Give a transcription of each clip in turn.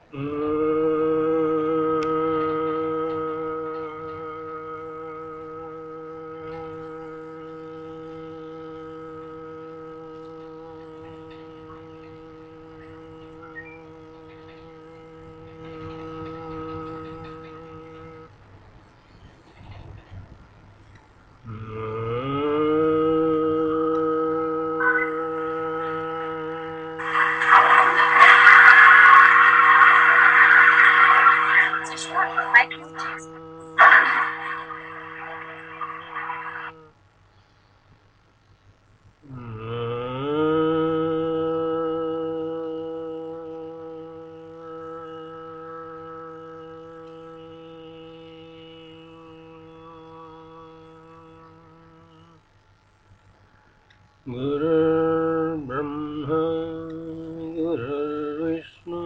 गुरुर्ब्रह्मा गुरुर्विष्णु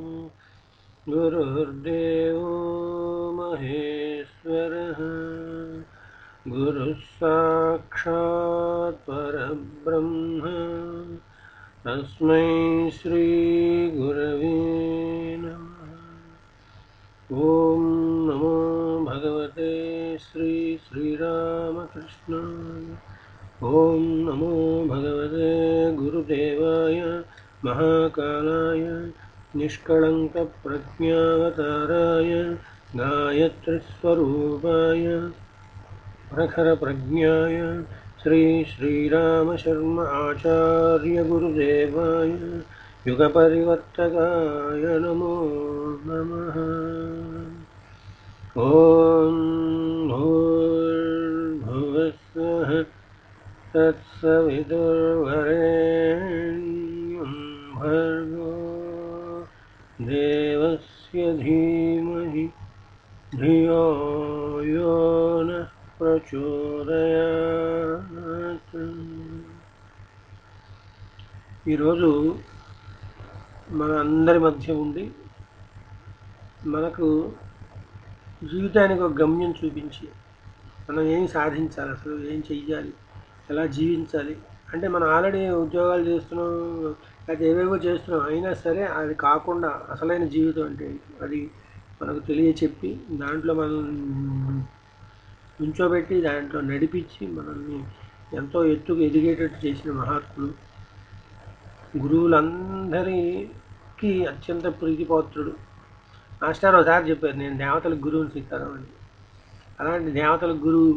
गुरुर्देवो महेश्वरः गुरुः साक्षात् परब्रह्म तस्मै श्रीगुरवे नमः ॐ नमो भगवते श्री श्रीरामकृष्णाय ॐ नमो भगवते गुरुदेवाय महाकालाय निष्कळङ्कप्रज्ञावताराय गायत्रीस्वरूपाय प्रखरप्रज्ञाय श्रीश्रीरामशर्म आचार्यगुरुदेवाय युगपरिवर्तकाय नमो नमः ॐ भूर्भुवस्वः तत्सवितुर्वरेण्यं भर्गो देवस्य धीमहि धियो यो नः ప్రచోదయాత్ ఈరోజు మన అందరి మధ్య ఉండి మనకు జీవితానికి ఒక గమ్యం చూపించి మనం ఏం సాధించాలి అసలు ఏం చెయ్యాలి ఎలా జీవించాలి అంటే మనం ఆల్రెడీ ఉద్యోగాలు చేస్తున్నాం లేకపోతే ఏవేవో చేస్తున్నాం అయినా సరే అది కాకుండా అసలైన జీవితం అంటే ఏంటి? అది మనకు తెలియచెప్పి దాంట్లో మనం నుంచోబెట్టి దాంట్లో నడిపించి మనల్ని ఎంతో ఎత్తుకు ఎదిగేటట్టు చేసిన మహాత్ములు గురువులందరికీ అత్యంత ప్రీతిపాత్రుడు మాస్టర్ ఒకసారి చెప్పారు నేను దేవతలకు గురువుని సీతారాం అని అలాంటి దేవతల గురువు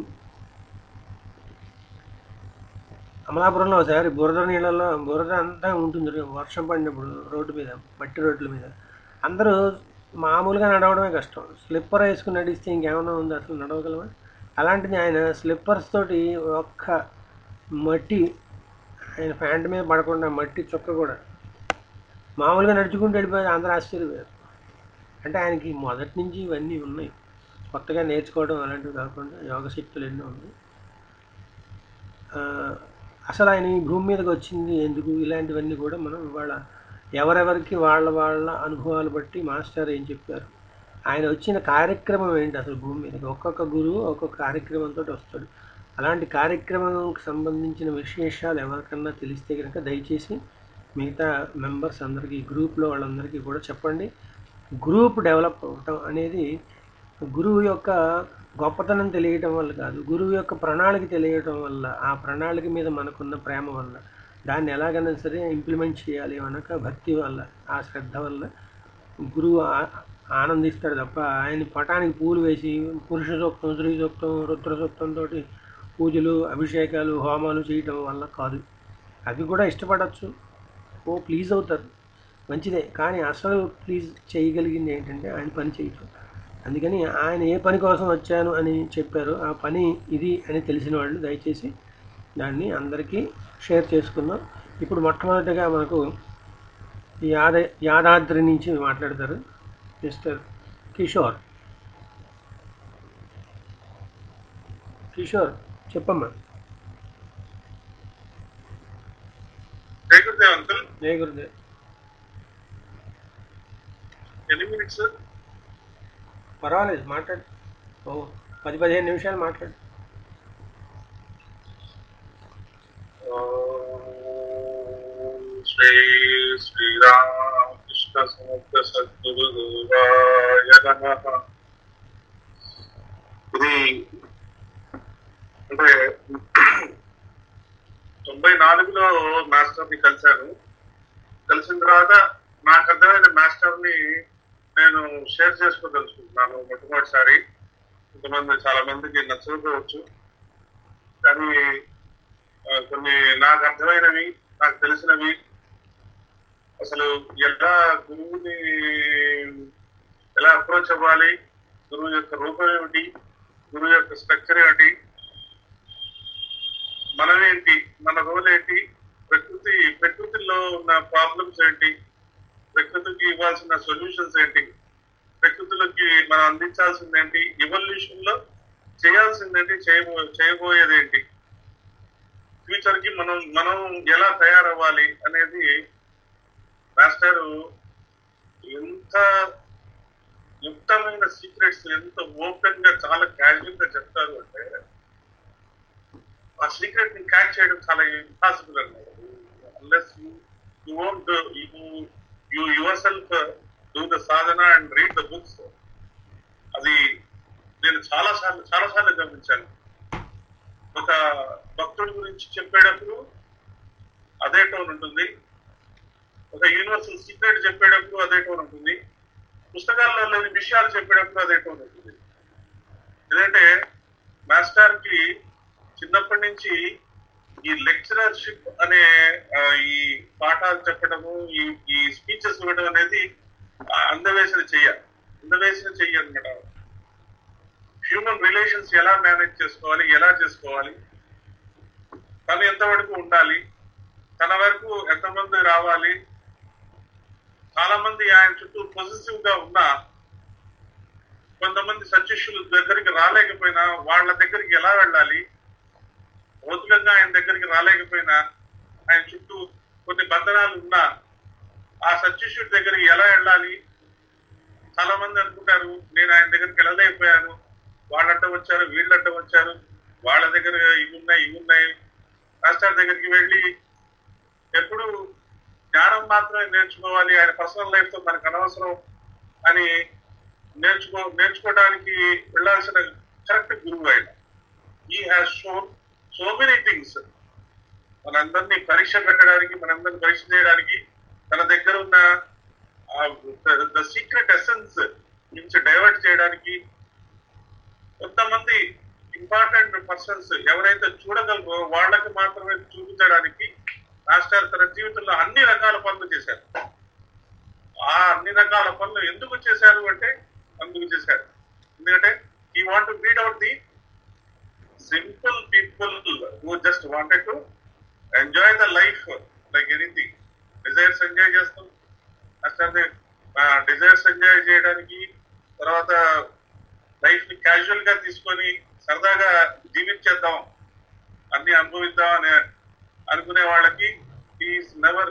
అమలాపురంలో ఒకసారి బురద నీళ్ళలో బురద అంతా ఉంటుంది రే- వర్షం పడినప్పుడు రోడ్డు మీద మట్టి రోడ్ల మీద అందరూ మామూలుగా నడవడమే కష్టం స్లిప్పర్ వేసుకుని నడిస్తే ఇంకేమైనా ఉంది అసలు నడవగలమా అలాంటిది ఆయన స్లిప్పర్స్ తోటి ఒక్క మట్టి ఆయన ప్యాంట్ మీద పడకుండా మట్టి చుక్క కూడా మామూలుగా నడుచుకుంటూ వెళ్ళిపోయి అందరూ ఆశ్చర్యపోయారు అంటే ఆయనకి మొదటి నుంచి ఇవన్నీ ఉన్నాయి కొత్తగా నేర్చుకోవడం అలాంటివి కాకుండా యోగ శక్తులు ఎన్నో ఉన్నాయి ఆ, అసలు ఆయన ఈ భూమి మీదకి వచ్చింది ఎందుకు ఇలాంటివన్నీ కూడా మనం ఇవాళ ఎవరెవరికి వాళ్ళ వాళ్ళ అనుభవాలు బట్టి మాస్టర్ ఏం చెప్పారు ఆయన వచ్చిన కార్యక్రమం ఏంటి అసలు భూమి మీదకి ఒక్కొక్క గురువు ఒక్కొక్క కార్యక్రమంతో వస్తాడు అలాంటి కార్యక్రమంకి సంబంధించిన విశేషాలు ఎవరికన్నా తెలిస్తే కనుక దయచేసి మిగతా మెంబర్స్ అందరికీ గ్రూప్లో వాళ్ళందరికీ కూడా చెప్పండి గ్రూప్ డెవలప్ అవటం అనేది గురువు యొక్క గొప్పతనం తెలియటం వల్ల కాదు గురువు యొక్క ప్రణాళిక తెలియటం వల్ల ఆ ప్రణాళిక మీద మనకున్న ప్రేమ వల్ల దాన్ని ఎలాగైనా సరే ఇంప్లిమెంట్ చేయాలి అనక భక్తి వల్ల ఆ శ్రద్ధ వల్ల గురువు ఆ- ఆనందిస్తాడు తప్ప ఆయన పటానికి పూలు వేసి పురుష సూక్తం స్త్రీ సూక్తం రుద్ర సూక్తంతో పూజలు అభిషేకాలు హోమాలు చేయటం వల్ల కాదు అవి కూడా ఇష్టపడచ్చు ఓ ప్లీజ్ అవుతారు మంచిదే కానీ అసలు ప్లీజ్ చేయగలిగింది ఏంటంటే ఆయన పని చేయటం అందుకని ఆయన ఏ పని కోసం వచ్చాను అని చెప్పారు ఆ పని ఇది అని తెలిసిన వాళ్ళు దయచేసి దాన్ని అందరికీ షేర్ చేసుకుందాం ఇప్పుడు మొట్టమొదటిగా మనకు యాద యాదాద్రి నుంచి మాట్లాడతారు మిస్టర్ కిషోర్ కిషోర్ చెప్పమ్మా జై గురుదేవ్ అంకుల్ జయ గురుదేవ్ ఎన్ని మినిట్స్ పర్వాలేదు మాట్లాడు ఓ పది పదిహేను నిమిషాలు మాట్లాడు శ్రీ శ్రీరామకృష్ణ సమర్థ సద్గురువాయ నమః ఇది అంటే తొంభై నాలుగులో మాస్టర్ ని కలిశాను కలిసిన తర్వాత నాకు అర్థమైన మాస్టర్ ని నేను షేర్ చేసుకోదలుచుకుంటున్నాను మొట్టమొదటిసారి కొంతమంది చాలా మందికి నచ్చకపోవచ్చు కానీ ఆ, కొన్ని నాకు అర్థమైనవి నాకు తెలిసినవి అసలు ఎలా గురువుని ఎలా అప్రోచ్ అవ్వాలి గురువు యొక్క రూపం ఏమిటి గురువు యొక్క స్ట్రక్చర్ ఏమిటి మనమేంటి మన రోల్ ఏంటి ప్రకృతి ప్రకృతిలో ఉన్న ప్రాబ్లమ్స్ ఏంటి ప్రకృతికి ఇవ్వాల్సిన సొల్యూషన్స్ ఏంటి ప్రకృతిలోకి మనం అందించాల్సింది ఏంటి ఎవల్యూషన్ లో చేయాల్సిందేంటి చేయబో చేయబోయేది ఏంటి ఫ్యూచర్ కి మనం మనం ఎలా తయారవ్వాలి అనేది మాస్టర్ ఎంత యుక్తమైన సీక్రెట్స్ ఎంత ఓపెన్ గా చాలా క్యాజువల్ గా చెప్తారు అంటే ఆ సీక్రెట్ ని క్యాచ్ చేయడం చాలా ఇంపాసిబుల్ అన్నమాట unless you won't you you yourself do the సాధన అండ్ రీడ్ ద బుక్స్ అది నేను చాలా సార్లు చాలా సార్లు గమనించాను ఒక భక్తుడి గురించి చెప్పేటప్పుడు అదే టోన్ ఉంటుంది ఒక యూనివర్సల్ సీక్రెట్ చెప్పేటప్పుడు అదే టోన్ ఉంటుంది పుస్తకాల్లో లేని విషయాలు చెప్పేటప్పుడు అదే టోన్ ఉంటుంది ఎందుకంటే మాస్టర్ కి చిన్నప్పటి నుంచి ఈ లెక్చరర్షిప్ అనే ఆ, ఈ పాఠాలు చెప్పడము ఈ ఈ స్పీచెస్ ఇవ్వడం అనేది ఆ, అందవేసిన చెయ్య అందవేసిన చెయ్య అనమాట హ్యూమన్ రిలేషన్స్ ఎలా మేనేజ్ చేసుకోవాలి ఎలా చేసుకోవాలి తను ఎంతవరకు ఉండాలి తన వరకు ఎంతమంది రావాలి చాలా మంది ఆయన చుట్టూ పొజిటివ్ గా ఉన్నా కొంతమంది సచిష్యులు దగ్గరికి రాలేకపోయినా వాళ్ళ దగ్గరికి ఎలా వెళ్ళాలి భౌతికంగా ఆయన దగ్గరికి రాలేకపోయినా ఆయన చుట్టూ కొన్ని బంధనాలు ఉన్నా ఆ సత్యశుడి దగ్గరికి ఎలా వెళ్ళాలి చాలా మంది అనుకుంటారు నేను ఆయన దగ్గరికి వెళ్ళలేకపోయాను వాళ్ళంట వచ్చారు వీళ్ళంట వచ్చారు వాళ్ళ దగ్గర ఇవి ఉన్నాయి ఇవి ఉన్నాయి మాస్టర్ దగ్గరికి వెళ్ళి ఎప్పుడు జ్ఞానం మాత్రమే నేర్చుకోవాలి ఆయన పర్సనల్ లైఫ్ తో మనకు అనవసరం అని నేర్చుకో నేర్చుకోవడానికి వెళ్ళాల్సిన కరెక్ట్ గురువు ఆయన ఈ has shown so many things మనందరినీ పరీక్ష పెట్టడానికి మనందరిని పరీక్ష చేయడానికి తన దగ్గర ఉన్న ద సీక్రెట్ ఎసెన్స్ నుంచి డైవర్ట్ చేయడానికి కొంతమంది ఇంపార్టెంట్ పర్సన్స్ ఎవరైతే చూడగలరో వాళ్ళకి మాత్రమే చూపించడానికి మాస్టర్ తన జీవితంలో అన్ని రకాల పనులు చేశారు ఆ అన్ని రకాల పనులు ఎందుకు చేశారు అంటే అందుకు చేశారు ఎందుకంటే ఈ want beat out the simple people who just wanted to enjoy the life like anything desires enjoy చేస్తాం అట్లానే డిజైర్స్ ఎంజాయ్ చేయడానికి తర్వాత లైఫ్ ని క్యాజువల్ గా తీసుకొని సరదాగా జీవించేద్దాం అన్ని అనుభవిద్దాం అని అనుకునే వాళ్ళకి is never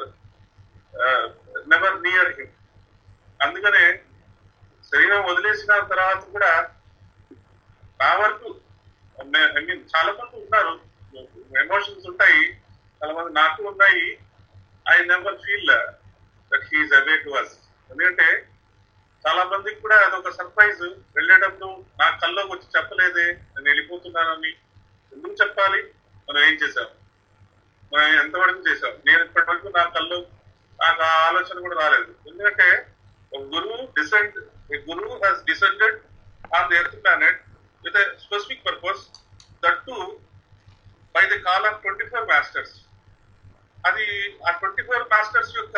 never near him అందుకనే శరీరం వదిలేసిన తర్వాత కూడా నా వరకు ఐ మీన్ చాలా మంది ఉన్నారు ఎమోషన్స్ ఉంటాయి చాలా మంది నాకు ఉన్నాయి I never feel that he's away to us ఎందుకంటే చాలా మందికి కూడా అదొక సర్ప్రైజ్ వెళ్ళేటప్పుడు నా కల్లోకి వచ్చి చెప్పలేదే నేను వెళ్ళిపోతున్నానని ఎందుకు చెప్పాలి మనం ఏం చేసాం మనం ఎంతవరకు చేసాం నేను ఇప్పటి వరకు నా కల్లో నాకు ఆ ఆలోచన కూడా రాలేదు ఎందుకంటే ఒక గురువు డిసెండ్ గురువు has descended on the earth planet with specific purpose that to by the call of twenty four masters అది ఆ ట్వంటీ ఫోర్ మాస్టర్స్ యొక్క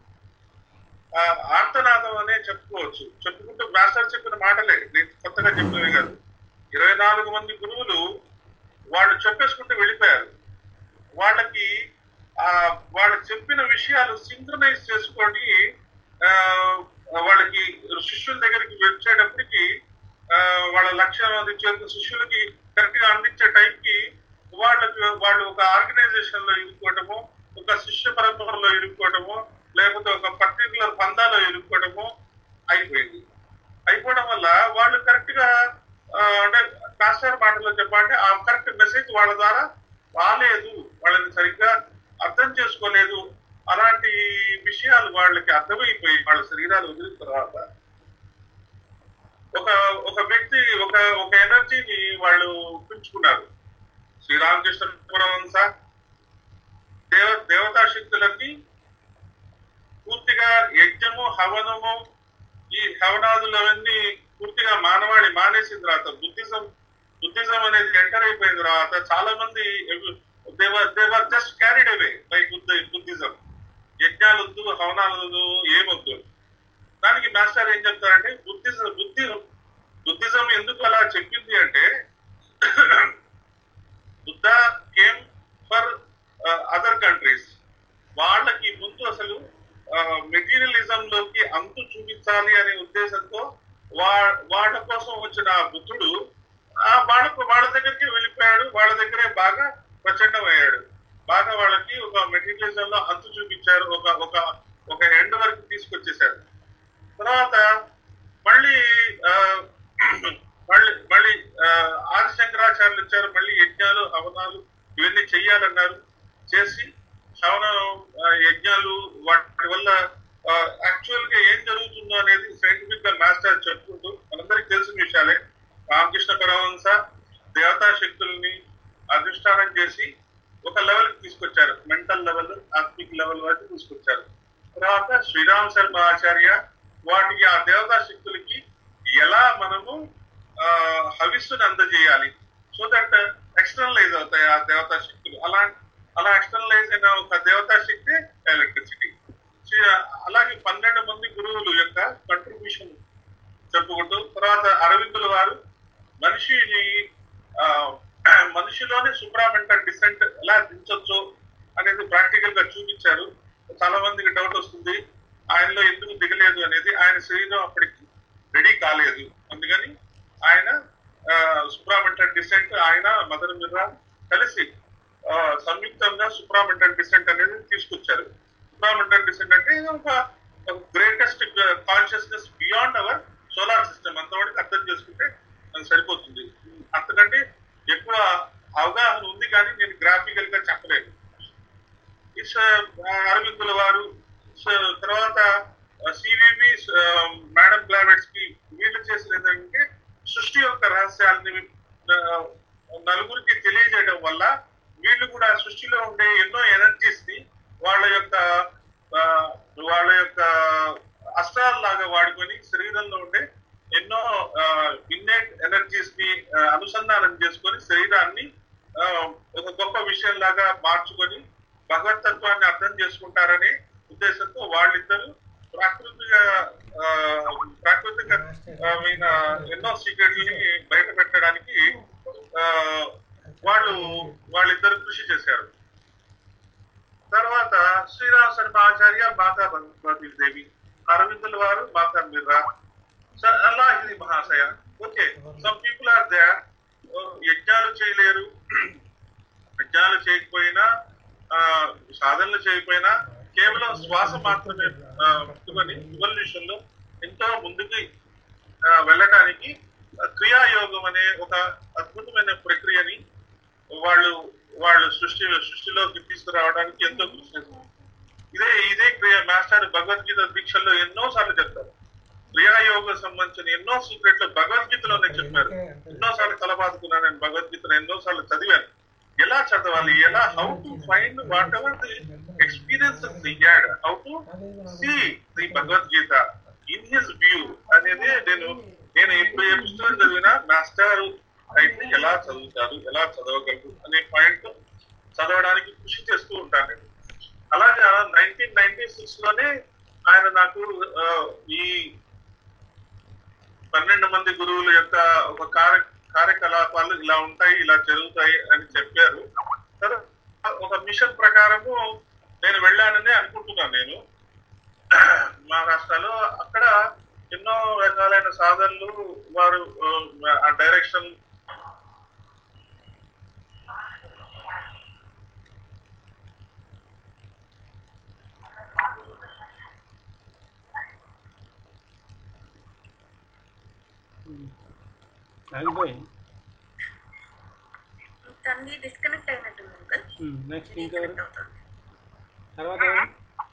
ఆ, ఆర్తనాదం అనే చెప్పుకోవచ్చు చెప్పుకుంటూ మాస్టర్ చెప్పిన మాటలే నేను కొత్తగా చెప్పినవి కాదు ఇరవై నాలుగు మంది గురువులు వాళ్ళు చెప్పేసుకుంటూ వెళ్ళిపోయారు వాళ్ళకి ఆ వాళ్ళు చెప్పిన విషయాలు సింక్రనైజ్ చేసుకొని ఆ, వాళ్ళకి శిష్యుల దగ్గరికి వచ్చేటప్పటికి ఆ, వాళ్ళ లక్ష్యం అందించే శిష్యులకి కరెక్ట్ గా అందించే టైంకి వాళ్ళకి వాళ్ళు ఒక ఆర్గనైజేషన్ లో ఇరుక్కోవటము ఒక శిష్య పరంపరలో ఇరుక్కోవటము లేకపోతే ఒక పర్టికులర్ పందాలో ఇరుక్కోవటము అయిపోయింది అయిపోవడం వల్ల వాళ్ళు కరెక్ట్ గా ఆ, అంటే మాస్టర్ మాటలో చెప్పాలంటే ఆ కరెక్ట్ మెసేజ్ వాళ్ళ ద్వారా రాలేదు వాళ్ళని సరిగ్గా అర్థం చేసుకోలేదు అలాంటి విషయాలు వాళ్ళకి అర్థమైపోయి వాళ్ళ శరీరాలు వదిలిన తర్వాత ఒక ఒక వ్యక్తి ఒక ఒక ఎనర్జీని వాళ్ళు పెంచుకున్నారు శ్రీరామకృష్ణ పరమహంస దేవ దేవతా శక్తులకి పూర్తిగా యజ్ఞము హవనము ఈ హవనాదులవన్నీ పూర్తిగా మానవాళి మానేసిన తర్వాత బుద్ధిజం బుద్ధిజం అనేది ఎంటర్ అయిపోయిన తర్వాత చాలా మంది they were they were just carried away by Buddha Buddhism యజ్ఞాలు వద్దు హవనాలు వద్దు ఏమొద్దు దానికి మాస్టర్ ఏం చెప్తారంటే బుద్ధిజం బుద్ధి బుద్ధిజం ఎందుకు అలా చెప్పింది అంటే Buddha came for other countries వాళ్ళకి ముందు అసలు మెటీరియలిజం లోకి అంతు చూపించాలి అనే ఉద్దేశంతో వా వాళ్ళ కోసం వచ్చిన ఆ బుద్ధుడు ఆ వాళ్ళ వాళ్ళ దగ్గరికి వెళ్ళిపోయాడు వాళ్ళ దగ్గరే బాగా ప్రచండం అయ్యాడు బాగా వాళ్ళకి ఒక మెటీరియలిజం లో అంతు చూపించారు ఒక ఒక ఒక ఎండ్ వరకు తీసుకొచ్చేసాడు తర్వాత మళ్ళీ ఆ, మళ్ళీ మళ్ళీ ఆ, ఆది శంకరాచార్యులు వచ్చారు మళ్ళీ యజ్ఞాలు హవనాలు ఇవన్నీ చెయ్యాలన్నారు చేసి హవన ఆ, యజ్ఞాలు వాటి వల్ల యాక్చువల్ గా ఏం జరుగుతుందో అనేది సైంటిఫిక్ గా మాస్టర్ చెప్పుకుంటూ మనందరికి తెలిసిన విషయాలే రామకృష్ణ పరమహంస దేవతా శక్తుల్ని అధిష్టానం చేసి ఒక లెవెల్ కి తీసుకొచ్చారు మెంటల్ లెవెల్ ఆత్మిక్ లెవెల్ వరకు తీసుకొచ్చారు తర్వాత శ్రీరామ్ శర్మ ఆచార్య వాటికి ఆ దేవతా శక్తులకి ఎలా మనము ఆ, హవిస్సుని అందజేయాలి సో దట్ ఎక్స్టర్నలైజ్ అవుతాయి ఆ దేవతా శక్తులు అలా అలా ఎక్స్టర్నలైజ్ అయిన ఒక దేవతా శక్తి ఎలక్ట్రిసిటీ అలాగే పన్నెండు మంది గురువులు యొక్క కంట్రిబ్యూషన్ చెప్పుకుంటూ తర్వాత అరవిందుల వారు మనిషిని ఆ, మనిషిలోనే సుప్రామెంటల్ డిసెంట్ ఎలా దించొచ్చు అనేది ప్రాక్టికల్ గా చూపించారు చాలా మందికి డౌట్ వస్తుంది ఆయనలో ఎందుకు దిగలేదు అనేది ఆయన శరీరం అప్పటికి రెడీ కాలేదు అందుకని ఆయన సుప్రామెంటల్ డిసెంట్ ఆయన మదర్ మిర్రా కలిసి ఆ, సంయుక్తంగా సుప్రామెంటల్ డిసెంట్ అనేది తీసుకొచ్చారు సుప్రామెంటల్ డిసెంట్ అంటే ఇది ఒక greatest consciousness beyond our solar system అంతవరకు అర్థం చేసుకుంటే అది సరిపోతుంది అంతకంటే ఎక్కువ అవగాహన ఉంది కానీ నేను గ్రాఫికల్ గా చెప్పలేదు ఇస్ అరవిందుల వారు స- తర్వాత సివివి మేడం గ్లావెట్స్ కి వీళ్ళు చేసిన ఏంటంటే సృష్టి యొక్క రహస్యాలని ఆ, నలుగురికి తెలియజేయడం వల్ల వీళ్ళు కూడా సృష్టిలో ఉండే ఎన్నో ఎనర్జీస్ ని వాళ్ళ యొక్క ఆ, వాళ్ళ యొక్క అస్త్రాలు లాగా వాడుకొని శరీరంలో ఉండే ఎన్నో ఇన్నేట్ ఎనర్జీస్ ని ఆ, అనుసంధానం చేసుకొని శరీరాన్ని ఆ, ఒక గొప్ప విషయం లాగా మార్చుకొని భగవతత్వాన్ని అర్థం చేసుకుంటారనే ఉద్దేశంతో వాళ్ళిద్దరూ ప్రాకృతిక ఆ, ప్రాకృతికమైన ఎన్నో సీక్రెట్లని బయట పెట్టడానికి ఆ, వాళ్ళు వాళ్ళిద్దరు కృషి చేశారు తర్వాత శ్రీరామ శర్మ ఆచార్య మాతా భగవతి దేవి అరవిందుల వారు మాతా మిర్రా స- అల్లా ఇది మహాశయ okay some people are they యజ్ఞాలు చేయలేరు యజ్ఞాలు చేయకపోయినా ఆ, సాధనలు చేయకపోయినా కేవలం శ్వాస మాత్రమే ఆ, పట్టుకొని ఇవల్యూషన్ లో ఎంతో ముందుకి ఆ, వెళ్ళటానికి ఆ, క్రియాయోగం అనే ఒక అద్భుతమైన ప్రక్రియని వాళ్ళు వాళ్ళు సృష్టి సృష్టిలోకి తీసుకురావడానికి ఎంతో కృషి చేస్తారు ఇదే ఇదే క్రియ మాస్టర్ భగవద్గీత దీక్షల్లో ఎన్నో సార్లు చెప్తారు క్రియాయోగం సంబంధించిన ఎన్నో సీక్రెట్లు భగవద్గీతలోనే చెప్పారు ఎన్నో సార్లు తలబాదుకున్నాను నేను భగవద్గీతను ఎన్నో సార్లు చదివాను ఎలా చదవాలి ఎలా how to find whatever the experience the god how to see the Bhagavad Gita in his view అనేది నేను నేను ఎప్పుడు ఏ పుస్తకం చదివినా మాస్టర్ అయితే ఎలా చదువుతారు ఎలా చదవగలరు అనే పాయింట్ చదవడానికి కృషి చేస్తూ ఉంటాను నేను అలాగే నైన్టీన్ నైన్టీ సిక్స్ లోనే ఆయన నాకు ఆ, ఈ పన్నెండు మంది గురువుల యొక్క ఒక కార్య కార్యకలాపాలు ఇలా ఉంటాయి ఇలా జరుగుతాయి అని చెప్పారు తర్వాత ఒక మిషన్ ప్రకారము నేను వెళ్ళానని అనుకుంటున్నాను నేను మహారాష్ట్రలో అక్కడ ఎన్నో రకాలైన సాధనలు వారు ఆ, ఆ డైరెక్షన్ ఆగిపోయింది తనది డిస్కనెక్ట్ అయినట్టుంది అంకల్ నెక్స్ట్ ఇంకా రీకనెక్ట్ అవుతుంది తర్వాత ఎవరు?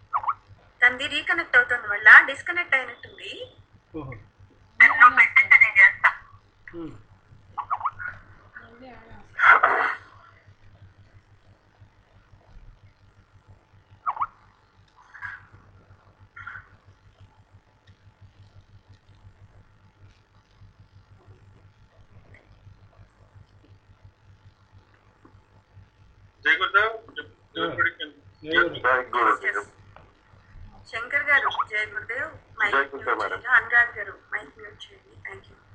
తనది రీకనెక్ట్ అవుతుంది వల్ల డిస్కనెక్ట్ అయినట్టుంది ఓహో నువ్వు పెట్టింటే నేను చేస్తా ఉమ్. జై గురుదేవ్ దేవుడికి జై గురు. శంకర్ గారు జయ గురుదేవ్ మైక్ జై మ్యూట్ గురుదేవ్ మేడం. చేయండి అనురాగ్ గారు మైక్ మ్యూట్ చేయండి thank you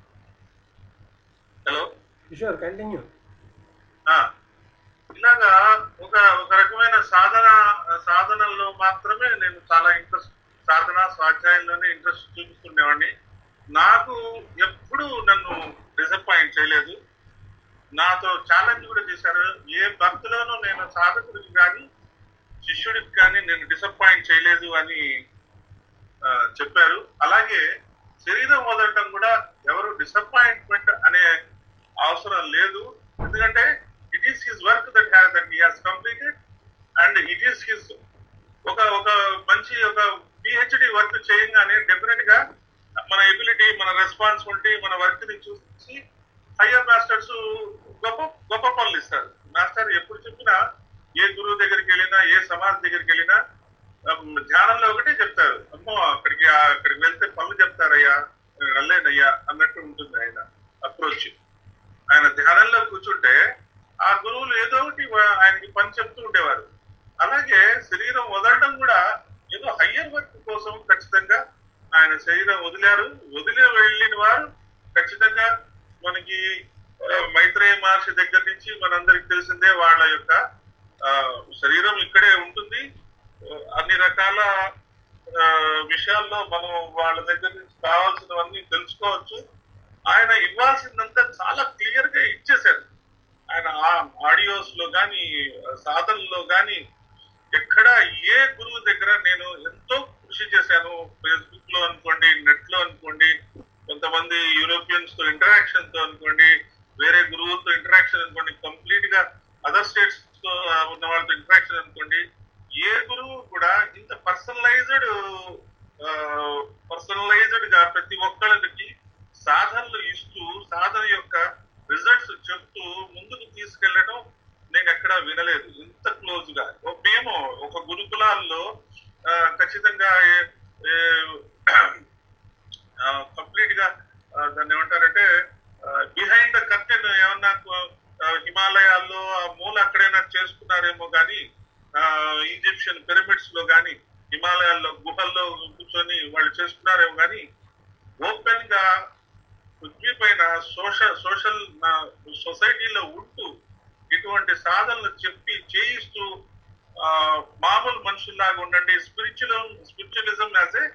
hello Kishore continue ఆ, ఇలాగా ఒక ఒక రకమైన సాధన సాధనల్లో మాత్రమే నేను చాలా ఇంట్రెస్ట్ సాధన స్వాధ్యాయంలోనే ఇంట్రెస్ట్ చూపించుకునేవాడిని నాకు ఎప్పుడు నన్ను డిసప్పాయింట్ చేయలేదు నాతో ఛాలెంజ్ కూడా చేశారు ఏ భక్తులోనూ నేను సాధకుడికి కానీ శిష్యుడికి కానీ నేను డిసప్పాయింట్ చేయలేదు అని ఆ, చెప్పారు అలాగే శరీరం వదలటం కూడా ఎవరు డిసప్పాయింట్మెంట్ అనే అవసరం లేదు ఎందుకంటే it is his work that has that he has completed and it is his ఒక ఒక మంచి ఒక పిహెచ్డి వర్క్ చేయగానే డెఫినెట్ గా మన ఎబిలిటీ మన రెస్పాన్సిబిలిటీ మన వర్క్ ని చూసి హయ్యర్ మాస్టర్స్ గొప్ప గొప్ప పనులు ఇస్తారు మాస్టర్ ఎప్పుడు చెప్పినా ఏ గురువు దగ్గరికి వెళ్ళినా ఏ సమాజ్ దగ్గరికి వెళ్ళినా ఉమ్, ధ్యానంలో ఒకటే చెప్తారు అమ్మో అక్కడికి అక్కడికి వెళ్తే పనులు చెప్తారయ్యా నేను వెళ్ళలేనయ్యా అన్నట్టు ఉంటుంది ఆయన అప్రోచ్ ఆయన ధ్యానంలో కూర్చుంటే ఆ గురువులు ఏదో ఒకటి వా- ఆయనకి పని చెప్తూ ఉండేవారు అలాగే శరీరం వదలడం కూడా ఏదో హయ్యర్ వర్క్ కోసం ఖచ్చితంగా ఆయన శరీరం వదిలారు వదిలే వెళ్ళిన వారు ఖచ్చితంగా మనకి ఆ, మైత్రేయ మహర్షి దగ్గర నుంచి మనందరికి తెలిసిందే వాళ్ళ యొక్క ఆ, శరీరం ఇక్కడే ఉంటుంది ఆ, అన్ని రకాల ఆ, విషయాల్లో మనం వాళ్ళ దగ్గర నుంచి కావాల్సినవన్నీ తెలుసుకోవచ్చు ఆయన ఇవ్వాల్సిందంతా చాలా క్లియర్ గా ఇచ్చేశారు ఆయన ఆడియోస్ లో గాని సాధనలో గాని ఎక్కడ ఏ గురువు దగ్గర నేను ఎంతో కృషి చేశాను ఫేస్బుక్ లో అనుకోండి నెట్ లో అనుకోండి కొంతమంది యూరోపియన్స్ తో ఇంటరాక్షన్ తో అనుకోండి వేరే గురువులతో ఇంటరాక్షన్ అనుకోండి కంప్లీట్ గా అదర్ స్టేట్స్ తో ఆ, ఉన్న వాళ్ళతో ఇంటరాక్షన్ అనుకోండి ఏ గురువు కూడా ఇంత పర్సనలైజ్డ్ పర్సనలైజ్డ్ గా ప్రతి ఒక్కళ్ళకి సాధనలు ఇస్తూ సాధన యొక్క రిజల్ట్స్ చెప్తూ ముందుకు తీసుకెళ్లడం నేను ఎక్కడా వినలేదు ఇంత క్లోజ్ గా ఓ- మేము ఒక గురుకులాల్లో ఆ, ఖచ్చితంగా కంప్లీట్ గా ఆ, దాన్ని ఏమంటారంటే బిహైండ్ ద కర్టెన్ ఏమన్నా ఆ, హిమాలయాల్లో ఆ మూల అక్కడైనా చేసుకున్నారేమో కానీ ఈజిప్షియన్ పిరమిడ్స్ లో కానీ హిమాలయాల్లో గుహల్లో కూర్చొని వాళ్ళు చేసుకున్నారేమో కానీ ఓపెన్ గా పృథ్వీ పైన సోషల్ సోషల్ సొసైటీలో ఉంటూ ఇటువంటి సాధనలు చెప్పి చేయిస్తూ ఆ, మామూలు మనుషుల్లాగా ఉండండి spiritual spiritualism as a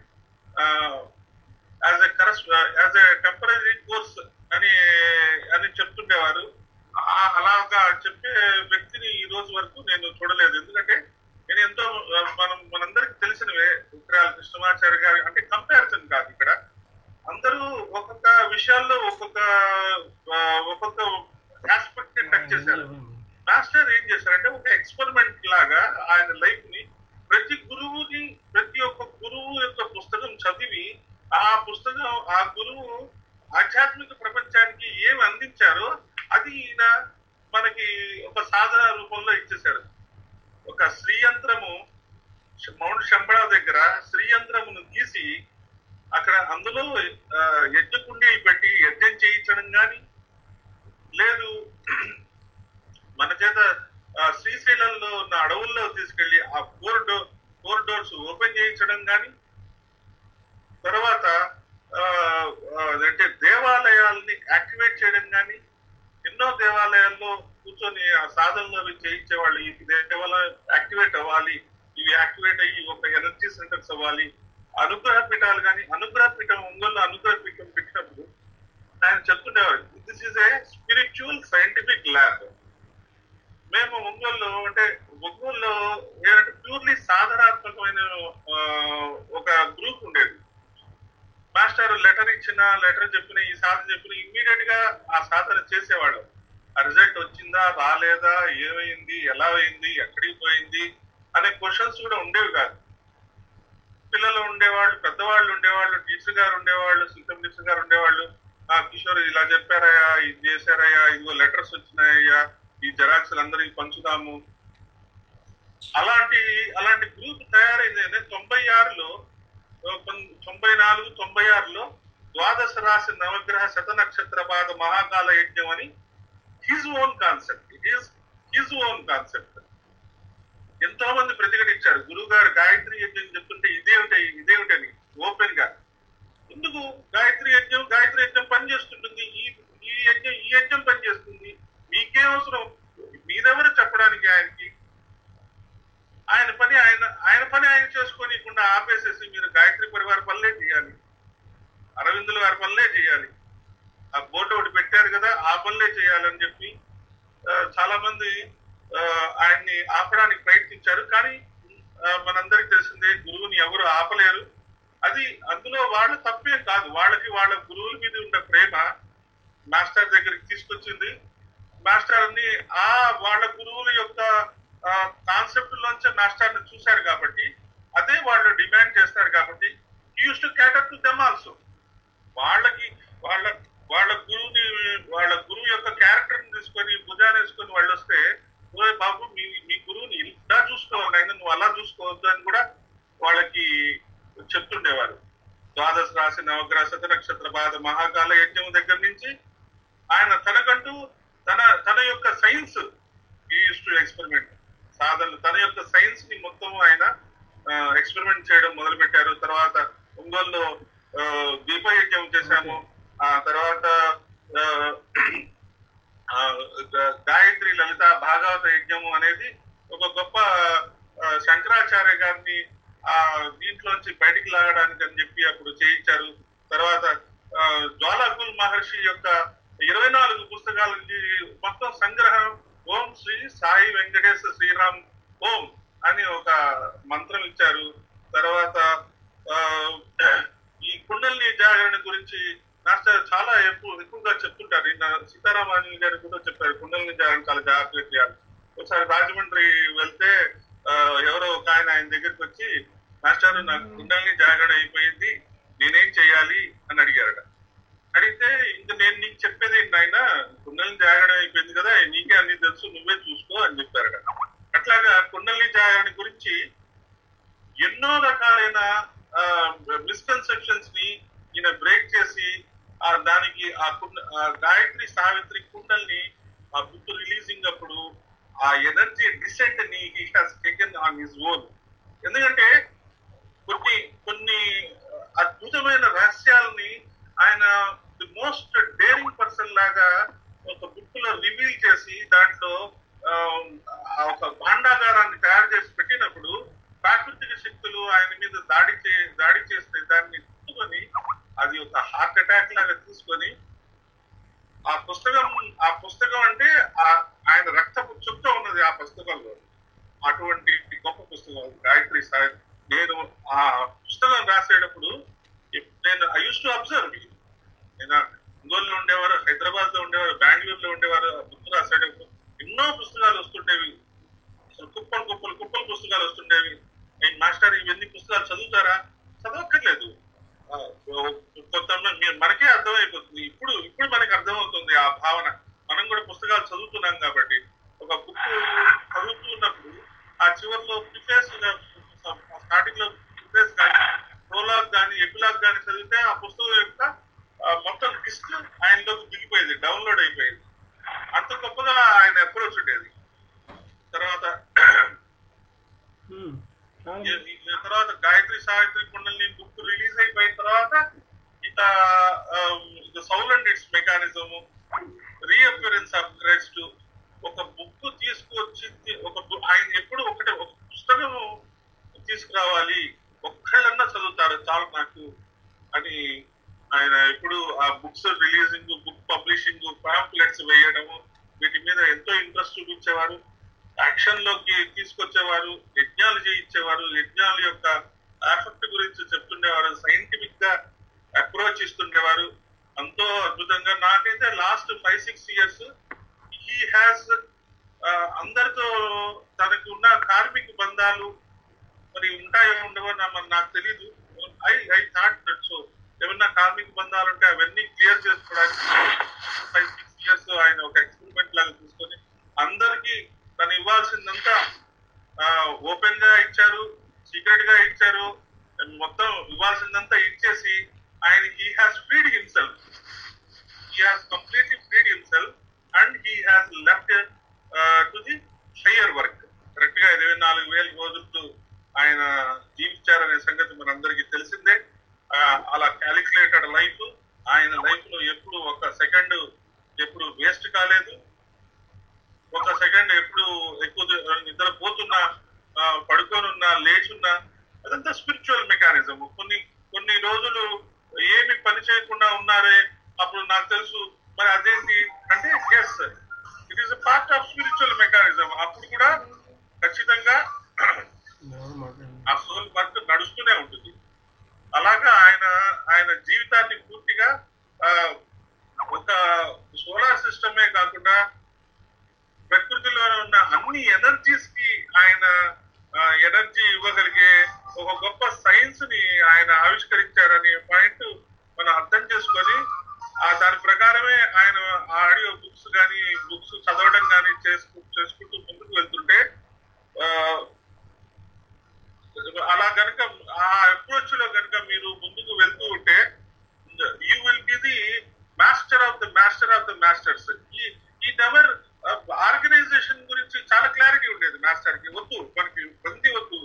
as a curse as a temporary course అని అని చెప్తుండేవారు ఆ- అలాగా చెప్పే వ్యక్తిని ఈ రోజు వరకు నేను చూడలేదు ఎందుకంటే నేను ఎంతో ఆ, మనం మనందరికి తెలిసినవే ఉత్తరాల కృష్ణమాచార్య గారి అంటే కంపారిజన్ కాదు ఇక్కడ అందరూ ఒక్కొక్క విషయాల్లో ఒక్కొక్క ఆ, ఒక్కొక్క ఆస్పెక్ట్ ని టచ్ చేశారు మాస్టర్ ఏం చేశారంటే ఒక ఎక్స్పెరిమెంట్ లాగా ఆయన లైఫ్ ని ప్రతి గురువుని ప్రతి ఒక్క గురువు యొక్క పుస్తకం చదివి ఆ పుస్తకం ఆ గురువు ఆధ్యాత్మిక ప్రపంచానికి ఏమి అందించారో అది ఈయన మనకి ఒక సాధన రూపంలో ఇచ్చేశారు ఒక శ్రీయంత్రము మౌంట్ శంబళ దగ్గర శ్రీయంత్రమును తీసి అక్కడ అందులో ఆ, యజ్ఞకుండీలు పెట్టి యజ్ఞం చేయించడం కానీ లేదు మన చేత ఆ, శ్రీశైలంలో ఉన్న అడవుల్లో తీసుకెళ్లి ఆ four door four doors open చేయించడం కానీ తర్వాత ఆ, ఆ, అంటే దేవాలయాల్ని యాక్టివేట్ చేయడం కానీ ఎన్నో దేవాలయాల్లో కూర్చొని ఆ సాధనలు అవి చేయించేవాళ్ళు ఈ దేవాలయం యాక్టివేట్ అవ్వాలి ఇవి యాక్టివేట్ అయ్యి ఒక ఎనర్జీ సెంటర్స్ అవ్వాలి అనుగ్రహ పీఠాలు కానీ అనుగ్రహ పీఠం ఒంగోలు అనుగ్రహ పీఠం పెట్టినప్పుడు ఆయన చెప్తుండేవారు this is a spiritual scientific lab మేము ఒంగోలులో అంటే ఒంగోలులో ఏంటంటే ప్యూర్లీ సాధనాత్మకమైన ఆ, ఒక గ్రూప్ ఉండేది మాస్టర్ లెటర్ ఇచ్చిన లెటర్ చెప్పిన ఈ సాధన చెప్పిన ఇమ్మీడియట్ గా ఆ సాధన చేసేవాడు ఆ రిజల్ట్ వచ్చిందా రాలేదా ఏమైంది ఎలా అయింది ఎక్కడికి పోయింది అనే క్వశ్చన్స్ కూడా ఉండేవి కాదు పిల్లలు ఉండేవాళ్ళు పెద్దవాళ్ళు ఉండేవాళ్ళు టీచర్ గారు ఉండేవాళ్ళు సీతం టీచర్ గారు ఉండేవాళ్ళు ఆ కిషోర్ ఇలా చెప్పారయ్యా ఇది చేశారయ్యా ఇదిగో లెటర్స్ వచ్చినాయ్యా ఈ జెరాక్స్లు అందరికి పంచుదాము అలాంటి అలాంటి గ్రూప్ తయారైంది నేను తొంభై ఆరులో ఆ, కొన్- తొంభై నాలుగు తొంభై ఆరులో ద్వాదశ రాశి నవగ్రహ శత నక్షత్ర పాద మహాకాల యజ్ఞం అని his own concept it is his own concept ఎంతో మంది ప్రతిఘటించారు గురువు గారు గాయత్రి యజ్ఞం చెప్తుంటే ఇదేమిటి ఇదేమిటని ఓపెన్ గా ఎందుకు గాయత్రి యజ్ఞం గాయత్రి యజ్ఞం పనిచేస్తుంటుంది ఈ ఈ యజ్ఞం ఈ యజ్ఞం పనిచేస్తుంది మీకేం అవసరం మీరెవరు చెప్పడానికి ఆయనకి ఆయన పని ఆయన ఆయన పని ఆయన చేసుకోనికుండా ఆపేసేసి మీరు గాయత్రి పరివార పనులే చేయాలి అరవిందుల గారి పనులే చేయాలి ఆ బోట్ ఒకటి పెట్టారు కదా ఆ పనులే చేయాలని చెప్పి ఆ, చాలా మంది ఆ, ఆయన్ని ఆపడానికి ప్రయత్నించారు కానీ ఆ, మనందరికి తెలిసిందే గురువుని ఎవరు ఆపలేరు అది అందులో వాళ్ళ తప్పేం కాదు వాళ్ళకి వాళ్ళ గురువుల మీద ఉన్న ప్రేమ మాస్టర్ దగ్గరికి తీసుకొచ్చింది మాస్టర్ ని ఆ వాళ్ళ గురువుల యొక్క కాన్సెప్ట్ లోంచి మాస్టర్ ని చూశారు కాబట్టి అదే వాళ్ళు డిమాండ్ చేస్తారు కాబట్టి use to cater to them also వాళ్ళకి వాళ్ళ వాళ్ళ గురువుని వాళ్ళ గురువు యొక్క క్యారెక్టర్ ని తీసుకొని భుజాన్ని వేసుకొని వాళ్ళు వస్తే "ఓయ్ బాబు మీ మీ గురువుని ఇలా చూసుకోవాలి ఆయన నువ్వు అలా చూసుకోవద్దు అని కూడా వాళ్ళకి చెప్తుండేవారు ద్వాదశ రాశి నవగ్రహ శత నక్షత్ర పాద మహాకాల యజ్ఞం దగ్గర నుంచి ఆయన తనకంటూ తన తన యొక్క సైన్స్ యూస్ టు ఎక్స్పెరిమెంట్ సాధనలు తన యొక్క సైన్స్ ని మొత్తం ఆయన ఎక్స్పెరిమెంట్ చేయడం మొదలు పెట్టారు తర్వాత ఒంగోలులో ఆ, దీపయజ్ఞం చేశాము ఆ తర్వాత ఆ, ఆ, గ- గాయత్రి లలిత భాగవత యజ్ఞము అనేది ఒక గొప్ప ఆ, శంకరాచార్య గారిని ఆ దీంట్లోంచి బయటికి లాగడానికి అని చెప్పి అప్పుడు చేయించారు తర్వాత ఆ, జ్వాలాకుల్ మహర్షి యొక్క ఇరవై నాలుగు పుస్తకాల నుంచి మొత్తం సంగ్రహం ఓం శ్రీ సాయి వెంకటేశ శ్రీరామ్ ఓం అని ఒక మంత్రం ఇచ్చారు తర్వాత ఆ, ఈ కుండల్ని జాగరణ గురించి మాస్టర్ చాలా ఎక్కువ ఎక్కువగా చెప్తుంటారు నిన్న సీతారామాజన్ గారు కూడా చెప్పారు కుండల్ని జాగరణ చాలా జాగ్రత్తగా చేయాలి ఒకసారి రాజమండ్రి వెళ్తే ఆ, ఎవరో ఒక ఆయన ఆయన దగ్గరికి వచ్చి మాస్టర్ నాకు కుండల్ని జాగరణ అయిపోయింది నేనేం చేయాలి అని అడిగారట అడిగితే ఇంక నేను నీకు చెప్పేది ఏంటి నాయన కుండల్ని జాగరణ అయిపోయింది కదా నీకే అన్ని తెలుసు నువ్వే చూసుకో అని చెప్పారట అట్లాగా కుండల్ని జాగరణ గురించి ఎన్నో రకాలైన మిస్కన్సెప్షన్స్ ని ఈయన బ్రేక్ చేసి ఆ దానికి ఆ కుండ ఆ గాయత్రి సావిత్రి కుండల్ని ఆ బుక్ రిలీజింగ్ అప్పుడు ఆ ఎనర్జీ డిసెంట్ ని he has taken on his own ఎందుకంటే కొన్ని కొన్ని అద్భుతమైన రహస్యాలని ఆయన ది మోస్ట్ డేరింగ్ పర్సన్ లాగా ఒక బుక్ లో రివీల్ చేసి దాంట్లో ఆ, ఆ ఒక భాండాగారాన్ని తయారు చేసి పెట్టినప్పుడు ప్రాకృతిక శక్తులు ఆయన మీద దాడి చే దాడి చేస్తే దాన్ని తీసుకొని అది ఒక హార్ట్ అటాక్ లాగా తీసుకొని ఆ పుస్తకం ఆ పుస్తకం అంటే ఆ- ఆయన రక్తపు చుక్క ఉన్నది ఆ పుస్తకంలో అటువంటి గొప్ప పుస్తకం గాయత్రి సాయి నేను ఆ పుస్తకం రాసేటప్పుడు ఇప్- నేను ఐ యూస్ టు అబ్జర్వ్ నేను ఒంగోలులో ఉండేవారు హైదరాబాద్ లో ఉండేవారు బెంగళూరులో ఉండేవారు ఆ బుక్ రాసేటప్పుడు ఎన్నో పుస్తకాలు వస్తుండేవి అసలు కుప్పలు కుప్పలు కుప్పలు పుస్తకాలు వస్తుండేవి "ఏయ్ మాస్టర్ ఇవన్నీ పుస్తకాలు చదువుతారా చదవక్కర్లేదు ఆ, కొంత మీ- మనకే అర్థమైపోతుంది ఇప్పుడు ఇప్పుడు మనకి అర్థమవుతుంది ఆ భావన మనం కూడా పుస్తకాలు చదువుతున్నాం కాబట్టి ఒక బుక్ చదువుతున్నప్పుడు ఆ చివరిలో ప్రిఫేస్ స్టార్టింగ్ లో ప్రిఫేస్ కానీ ప్రోలాగ్ కానీ ఎపిలాగ్ కానీ చదివితే ఆ పుస్తకం యొక్క ఆ, మొత్తం లిస్ట్ ఆయనలోకి దిగిపోయేది డౌన్లోడ్ అయిపోయేది అంత గొప్పగా ఆయన అప్రోచ్ ఉండేది తర్వాత ఉమ్, చాలా ఈ- ఈ తర్వాత గాయత్రి సావిత్రి కుండలిని బుక్ రిలీజ్ అయిపోయిన తర్వాత ఇక ఇక soul and its mechanism reappearance of Christ ఒక బుక్ తీసుకొచ్చి ఒక bu- ఆయన ఎప్పుడు ఒకటే ఒక పుస్తకం తీసుకురావాలి ఒక్కళ్ళన్నా చదువుతారు చాలు నాకు అని ఆయన ఎప్పుడు ఆ books releasing book publishing pamphlets వేయడము వీటి మీద ఎంతో ఇంట్రెస్ట్ చూపించేవారు యాక్షన్ లోకి తీసుకొచ్చేవారు యజ్ఞాలు చేయించేవారు యజ్ఞాల యొక్క ఎఫెక్ట్ గురించి చెప్తుండేవారు సైంటిఫిక్ గా అప్రోచ్ ఇస్తుండేవారు ఎంతో అద్భుతంగా నాకైతే last five six years he has అందరితో తనకు ఉన్న కార్మిక బంధాలు మరి ఉంటాయో ఉండవో నా మరి నాకు తెలియదు I I thought that so ఏమన్నా కార్మిక బంధాలు ఉంటే అవన్నీ క్లియర్ చేసుకోవడానికి ఫైవ్ సిక్స్ ఇయర్స్ ఆయన ఒక ఎక్స్పెరిమెంట్ లాగా తీసుకొని అందరికీ తను ఇవ్వాల్సిందంతా ఓపెన్ గా ఇచ్చారు సీక్రెట్ గా ఇచ్చారు మొత్తం ఇవ్వాల్సిందంతా ఇచ్చేసి ఆయన he has freed himself he has completely freed himself and he has left uh, to the higher work correct గా ఇరవై నాలుగు వేల రోజులు ఆయన జీవించారనే సంగతి మనందరికీ తెలిసిందే ఆ, అలా క్యాలిక్యులేటెడ్ లైఫ్ ఆయన లైఫ్ లో ఎప్పుడు ఒక సెకండ్ ఎప్పుడు వేస్ట్ కాలేదు ఒక సెకండ్ ఎప్పుడు ఎక్కువ ద- నిద్ర పోతున్నా ఆ, పడుకోనున్నా లేచున్నా అదంతా స్పిరిచువల్ మెకానిజం కొన్ని కొన్ని రోజులు ఏమి పని చేయకుండా ఉన్నారే అప్పుడు నాకు తెలుసు మరి అదేంటి అంటే yes it is part of spiritual mechanism అప్పుడు కూడా ఖచ్చితంగా ఎవరు మాట్లాడండి ఆ సోల్ వర్క్ నడుస్తూనే ఉంటుంది అలాగా ఆయన ఆయన జీవితాన్ని పూర్తిగా ఆ, ఒక సోలార్ సిస్టమే కాకుండా ప్రకృతిలో ఉన్న అన్ని ఎనర్జీస్ కి ఆయన ఎనర్జీ ఇవ్వగలిగే ఒక గొప్ప సైన్స్ ని ఆయన ఆవిష్కరించారనే పాయింట్ మనం అర్థం చేసుకొని ఆ దాని ప్రకారమే ఆయన ఆడియో బుక్స్ కానీ బుక్స్ చదవడం కానీ చేసుకు చేసుకుంటూ ముందుకు వెళ్తుంటే ఆ, అలా కనుక ఆ అప్రోచ్ లో కనుక మీరు ముందుకు వెళ్తూ ఉంటే you will be the master of the master of the masters ఈ ఈ నెవర్ ఆర్గనైజేషన్ గురించి చాలా క్లారిటీ ఉండేది మాస్టర్ కి వద్దు మనకి బంది వద్దు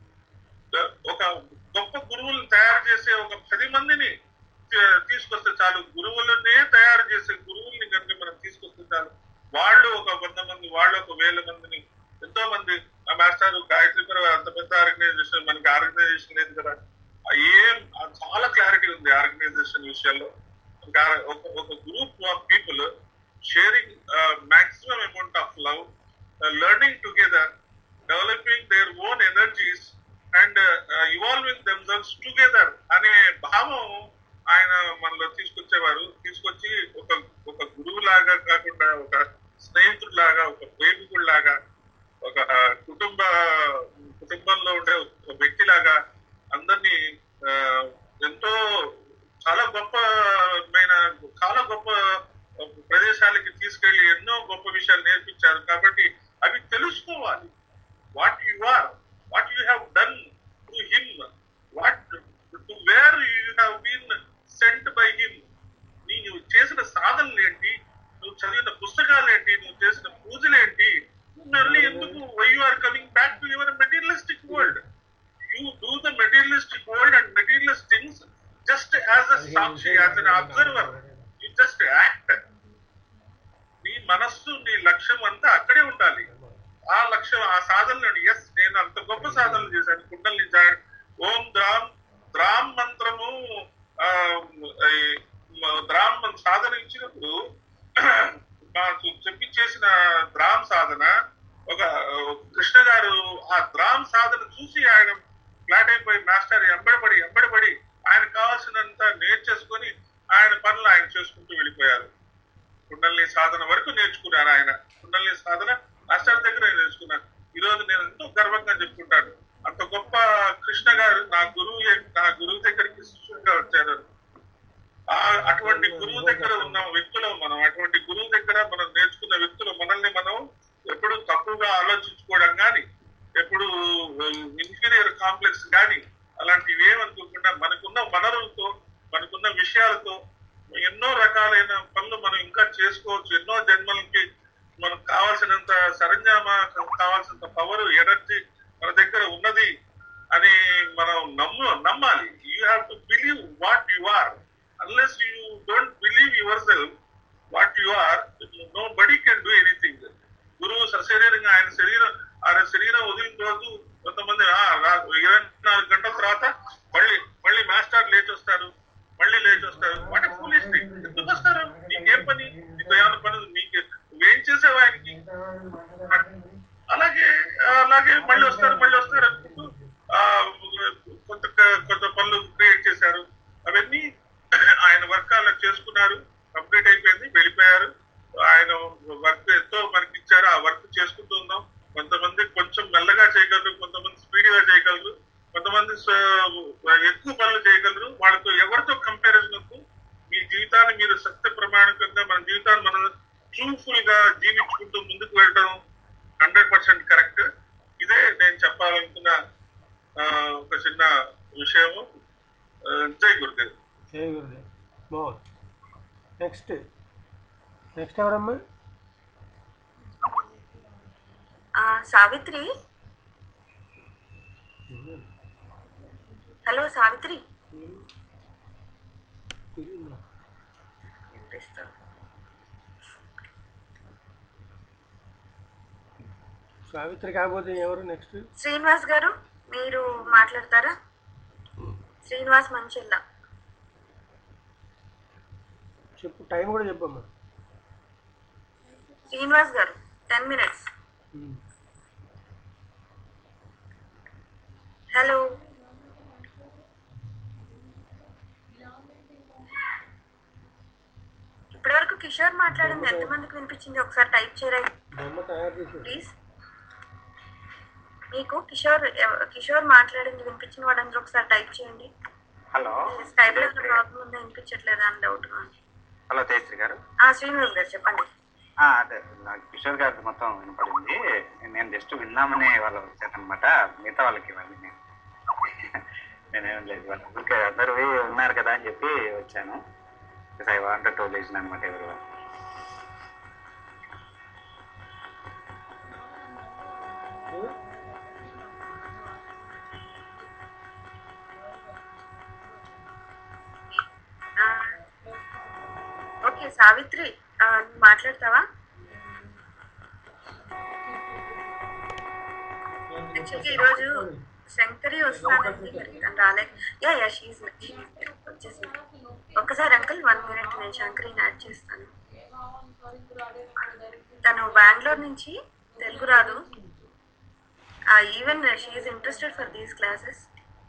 ఒక గొప్ప గురువులను తయారు చేసే ఒక పది మందిని తీ- తీసుకొస్తే చాలు గురువులనే తయారు చేసే గురువుల్ని కనుక మనం తీసుకొస్తే చాలు వాళ్ళు ఒక వంద మంది వాళ్ళు ఒక వేల మందిని ఎంతో మంది ఆ మాస్టర్ గాయత్రి పర అంత పెద్ద ఆర్గనైజేషన్ మనకి ఆర్గనైజేషన్ లేదు కదా ఆ ఏం ఆ చాలా క్లారిటీ ఉంది ఆర్గనైజేషన్ విషయాల్లో ఇంకా ఒక ఒక group of people sharing maximum amount of love learning together developing their own energies and evolving themselves together అనే భావం ఆయన మనలో తీసుకొచ్చేవారు తీసుకొచ్చి ఒక ఒక గురువు లాగా కాకుండా ఒక స్నేహితుడిలాగా ఒక ప్రేమికుడిలాగా ఒక కుటుంబ కుటుంబంలో ఉండే ఒక వ్యక్తిలాగా అందరినీ ఆ, ఎంతో చాలా గొప్పమైన చాలా గొప్ప ప్రదేశాలకి తీసుకెళ్లి ఎన్నో గొప్ప విషయాలు నేర్పించారు కాబట్టి అవి తెలుసుకోవాలి what you are what you have done to him what to where you have been sent by him నీవు చేసిన సాధనలు ఏంటి నువ్వు చదివిన పుస్తకాలు ఏంటి నువ్వు చేసిన పూజలు ఏంటి మళ్ళీ ఎందుకు why you are coming back to your materialistic world you do the materialistic world and materialist things just as a సాక్షి as an observer you just act నీ మనస్సు నీ లక్ష్యం అంతా అక్కడే ఉండాలి ఆ లక్ష్యం ఆ సాధనలు ఎస్ నేను అంత గొప్ప సాధనలు చేశాను కుండల్ని జా- ఓం ద్రామ్ ద్రామ్ మంత్రము ఆ, ఈ ద్రామ్ మం- సాధన ఇచ్చినప్పుడు మాకు చెప్పి చేసిన ద్రామ్ సాధన ఒక కృష్ణ గారు ఆ ద్రామ్ సాధన చూసి ఆయన ఫ్లాట్ అయిపోయి మాస్టర్ ఎంబడబడి ఎంబడబడి ఆయన కావాల్సినంత నేర్చేసుకొని ఆయన పనులు ఆయన చేసుకుంటూ వెళ్ళిపోయారు కుండల్ని సాధన వరకు నేర్చుకున్నారు ఆయన కుండల్ని సాధన మాస్టర్ దగ్గర నేర్చుకున్నారు ఈ రోజు నేను ఎంతో గర్వంగా చెప్పుకుంటాను అంత గొప్ప కృష్ణ గారు నా గురువు నా గురువు దగ్గరికి శిష్యుడిగా వచ్చారు ఆ అటువంటి గురువు దగ్గర ఉన్న వ్యక్తులు మనం అటువంటి గురువు దగ్గర మనం నేర్చుకున్న వ్యక్తులు మనల్ని మనం ఎప్పుడు తక్కువగా ఆలోచించుకోవడం కానీ ఎప్పుడు ఇన్ఫీరియర్ కాంప్లెక్స్ కానీ అలాంటివి ఏమనుకోకుండా మనకున్న వనరులతో మనకున్న విషయాలతో ఎన్నో రకాలైన పనులు మనం ఇంకా చేసుకోవచ్చు ఎన్నో జన్మలకి మనకు కావాల్సినంత సరంజామా కావాల్సినంత పవర్ ఎనర్జీ మన దగ్గర ఉన్నది అని మనం నమ్ము నమ్మాలి you have to believe what you are unless you don't believe yourself what you are nobody can do anything గురువు సశరీరంగా ఆయన శరీరం ఆయన శరీరం వదిలిన రోజు కొంతమంది "ఆ, రా- ఇరవై నాలుగు గంటల తర్వాత మళ్ళీ మళ్ళీ మాస్టర్ లేచి వస్తారు మళ్ళీ లేచి వస్తారు వాట్ ఫూలిష్ ఎందుకు వస్తారు నీకేం పని నీకు ఏమైనా పని ఉంది? నీకు నువ్వేం చేసావు ఆయనకి అలాగే అలాగే మళ్ళీ వస్తారు మళ్ళీ వస్తారు అనుకుంటూ ఆ, కొంత కొంత పనులు క్రియేట్ చేశారు అవన్నీ ఆయన వర్క్ అలా చేసుకున్నారు కంప్లీట్ అయిపోయింది వెళ్ళిపోయారు ఆయన వర్క్ ఎంతో మనకి ఇచ్చారు ఆ వర్క్ చేసుకుంటూ ఉన్నాం కొంతమంది కొంచెం మెల్లగా చేయగలరు కొంతమంది స్పీడ్ స్పీడ్గా చేయగలరు కొంతమంది స- ఎక్కువ పనులు చేయగలరు వాళ్ళతో ఎవరితో కంపారిజన్ వద్దు మీ జీవితాన్ని మీరు సత్య ప్రమాణికంగా మన జీవితాన్ని మనం ట్రూఫుల్ గా జీవించుకుంటూ ముందుకు వెళ్ళడం హండ్రెడ్ పర్సెంట్ కరెక్ట్ ఇదే నేను చెప్పాలనుకున్న ఆ, ఒక చిన్న విషయము ఆ, జై గురుదేవ్ జై గురుదేవ్ బాగుంది నెక్స్ట్ నెక్స్ట్ ఎవరమ్మా ఆ, సావిత్రి హలో సావిత్రి వినిపిస్తుంది. సావిత్రి కాకపోతే ఎవరు నెక్స్ట్ శ్రీనివాస్ గారు మీరు మాట్లాడతారా శ్రీనివాస్ మంచిల్లా చెప్పు టైం కూడా చెప్పమ్మా శ్రీనివాస్ గారు టెన్ మినిట్స్ ఉమ్. హలో ఇప్పటివరకు కిషోర్ మాట్లాడింది ఎంతమందికి వినిపించింది ఒకసారి టైప్ చేయరా బొమ్మ తయారు చేసి ప్లీజ్ మీకు కిషోర్ ఎవ- కిషోర్ మాట్లాడింది వినిపించిన వాళ్ళందరూ ఒకసారి టైప్ చేయండి హలో స్కైప్ లో ప్రాబ్లం ఉందా వినిపించట్లేదా అని డౌట్ హలో తేజశ్రీ గారు శ్రీనివాస్ గారు చెప్పండి ఆ, అదే నాకు కిషోర్ గారికి మొత్తం వినపడింది నేను జస్ట్ విన్నామని వాళ్ళు వచ్చారనమాట మిగతా వాళ్ళకి ఇవ్వాలి నేను నేనేం లేదు వాళ్ళు ఊరికే అందరూ ఉన్నారు కదా అని చెప్పి వచ్చాను ఐ వాంట్ టు లిజన్ అనమాట ఎవరు ఓకే సావిత్రి ఆ, నువ్వు మాట్లాడతావా యాక్చువల్గా ఈరోజు శంకరి వస్తానంది మరి తను రాలేదు యా యా షీజ్ వచ్చేసింది ఒక్కసారి అంకుల్ వన్ మినిట్ నేను శంకరిని యాడ్ చేస్తాను తను బెంగళూరు నుంచి తెలుగు రాదు even she interested for these classes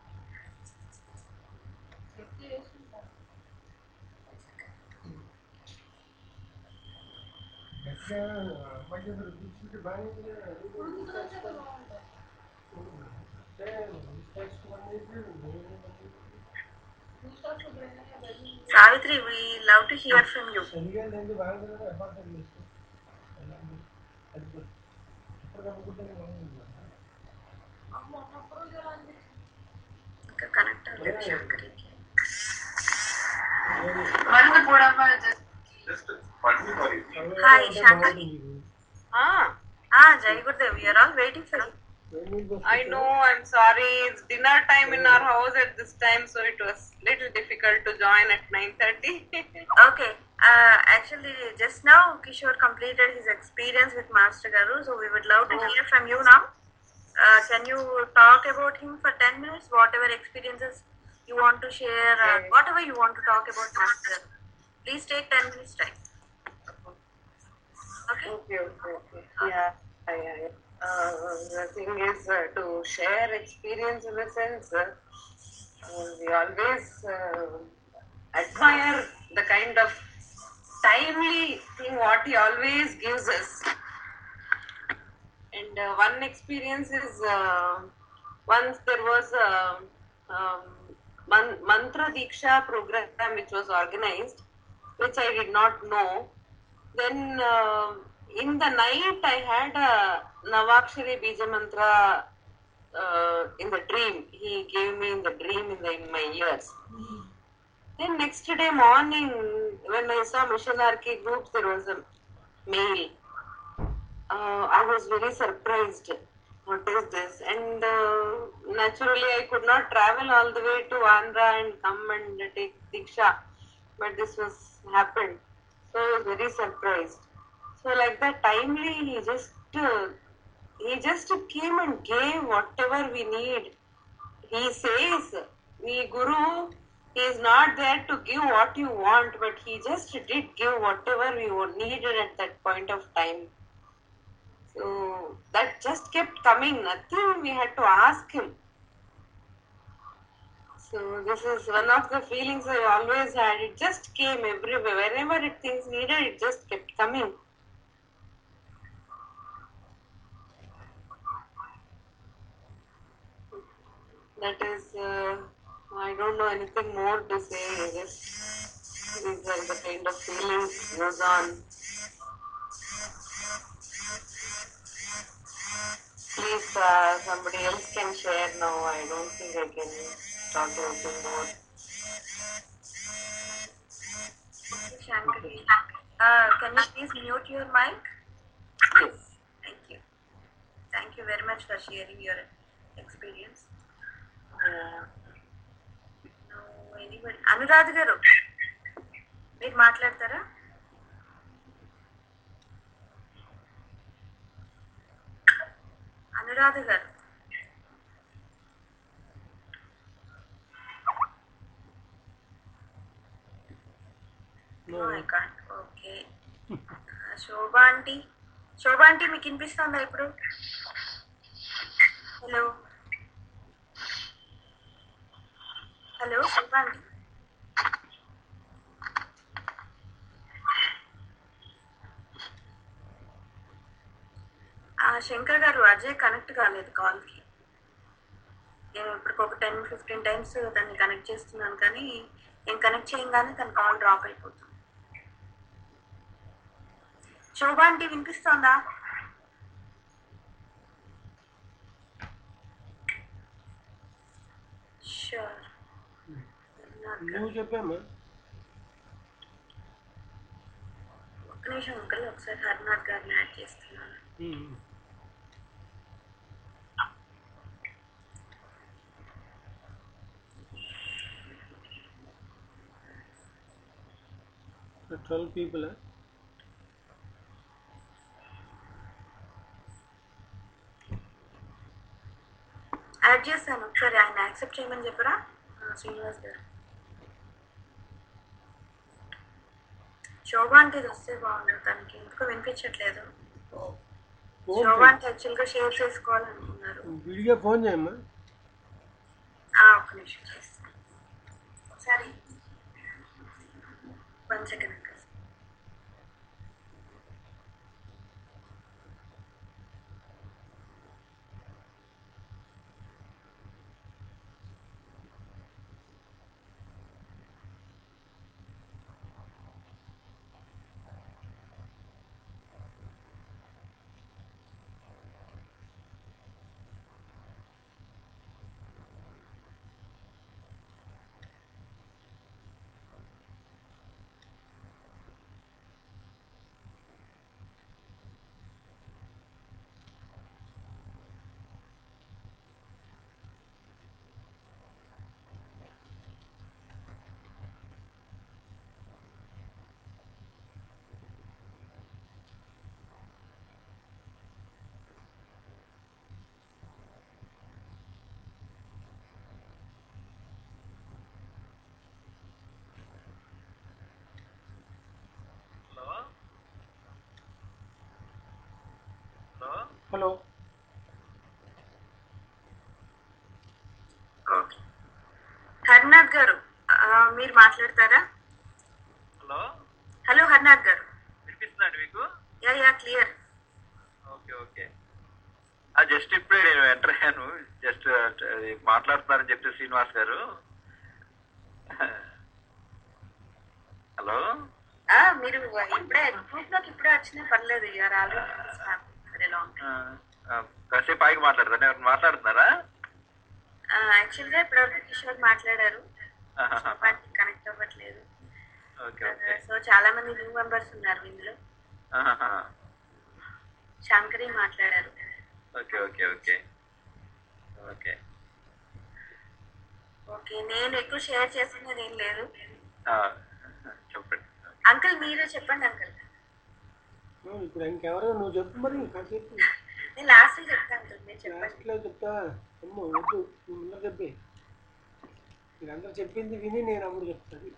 Savitri we love to hear from you ఇంకా కనెక్ట్ అవ్వలేదు శంకరికి హాయ్ శంకరి Ah, ఆ జై Gurudev you are all waiting for I know. I'm sorry. It's dinner time in our house at this time, so it was little difficult to join at 9:30. Okay. Uh, actually, just now Kishore completed his experience with Master Garu, so we would love to hear from you now. Uh, can you talk about him for 10 minutes? Whatever experiences you want to share, uh, Okay. whatever you want to talk about Master Garu. Please take 10 minutes time. Okay? okay, okay, okay. Yeah, yeah, yeah. yeah. Uh, the thing is uh, to share experience in a sense. Uh, uh, we always uh, admire the kind of timely thing what he always gives us. And uh, one experience is uh, once there was a um, man- mantra diksha program which was organized, which I did not know. Then uh, in the night I had a Navakshari Bija mantra uh, in the dream. He gave me in the dream in, the, in my ears. Then next day morning, when I saw Mission RK groups, there was a mail. Uh, I was very surprised. What is this? And uh, naturally, I could not travel all the way to Andhra and come and take Diksha. But this was happened. So I was very surprised. So like that timely, he just uh, he just came and gave whatever we need. He says, "We Guru he is not there to give what you want, but he just did give whatever we were needed at that point of time." So that just kept coming. Nothing we had to ask him. So this is one of the feelings I always had. It just came everywhere. Wherever it things needed, it just kept coming. that is, uh, I don't know anything more to say. I guess these are the kind of feelings goes on. Please, uh, somebody else can share now. I don't think I can talk anything more. Shankari, uh, can you please mute your mic? Yes. Thank you. Thank you very much for sharing your experience. Uh, Now, anybody? Anuradh గారు మీరు మాట్లాడతారా అనురాధ గారు I can't okay Shobha aunty Shobha aunty మీకు వినిపిస్తుందా ఇప్పుడు hello hello శోభ aunty ఆ, శంకర్ గారు Ajay connect కాలేదు కాల్కి నేను ఇప్పుడు ఒక టెన్ ఫిఫ్టీన్ టైమ్స్ దాన్ని కనెక్ట్ చేస్తున్నాను కానీ నేను కనెక్ట్ చేయగానే తన కాల్ డ్రాప్ అయిపోతుంది శోభ ఆంటీ వినిపిస్తోందా షూర్ నువ్వు చెప్పామా ఒక్క నిమిషం అంకల్ ఒకసారి హరినాథ్ గారిని యాడ్ చేస్తున్నాను ట్వెల్వ్ పీపుల్ యాడ్ చేస్తాను ఒకసారి ఆయన యాక్సెప్ట్ చేయమని చెప్పరా ఆ, శ్రీనివాస్ గారు శోభ అంటే ఇది వస్తే బాగుండు తనకి ఎందుకో వినిపించట్లేదు ఫోన్ శోభ అంటే యాక్చువల్గా షేర్ చేసుకోవాలనుకున్నారు విడిగా ఫోన్ చేయమ్మా ఆ, ఒక్క నిమిషం చేస్తాను సరే one second uncle hello okay Harinath గారు ఆ, మీరు మాట్లాడతారా హలో హలో హరినాథ్ గారు వినిపిస్తుందండి మీకు yeah yeah clear okay okay ఆ జస్ట్ ఇప్పుడే నేను ఎంటర్ అయ్యాను జస్ట్ మాట్లాడుతున్నారని చెప్పి శ్రీనివాస్ గారు హలో ఆ, మీరు ఇప్పుడే గ్రూప్ లోకి ఇప్పుడే వచ్చినా పర్లేదు యూఆర్ ఆల్రెడీ లాంగ్ కాసేపు ఆగి మాట్లాడతాను ఎవరు మాట్లాడుతున్నారా యాక్చువల్ గా ఇప్పటివరకు కిషోర్ మాట్లాడారు కనెక్ట్ అవ్వట్లేదు ఓకే ఓకే సో చాలా మంది న్యూ మెంబర్స్ ఉన్నారు ఇందులో శంకరి మాట్లాడారు okay okay okay okay okay నేను ఎక్కువ షేర్ చేసినది ఏం లేదు చెప్పండి అంకుల్ మీరే చెప్పండి అంకుల్ ఇప్పుడు ఇంకెవరో నువ్వు చెప్పు మరి కాసేపు నేను లాస్ట్ చెప్తాను అంకుల్ మీరు చెప్పండి లాస్ట్లో చెప్తా అమ్మో వద్దు నువ్వు ముందర చెప్పి మీరందరూ చెప్పింది విని నేను అప్పుడు చెప్తాను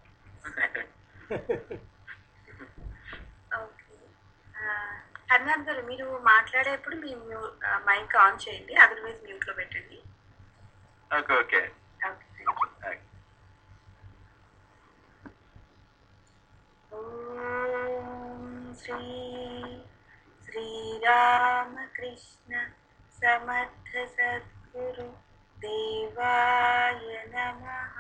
ఓకే హర్నాథ్ గారు మీరు మాట్లాడేప్పుడు మీ మైక్ ఆన్ చేయండి అదర్వైజ్ మ్యూట్ లో పెట్టండి okay okay okay thank you okay. ఓం శ్రీ శ్రీరామకృష్ణ సమర్థ సద్గురు దేవాయ నమః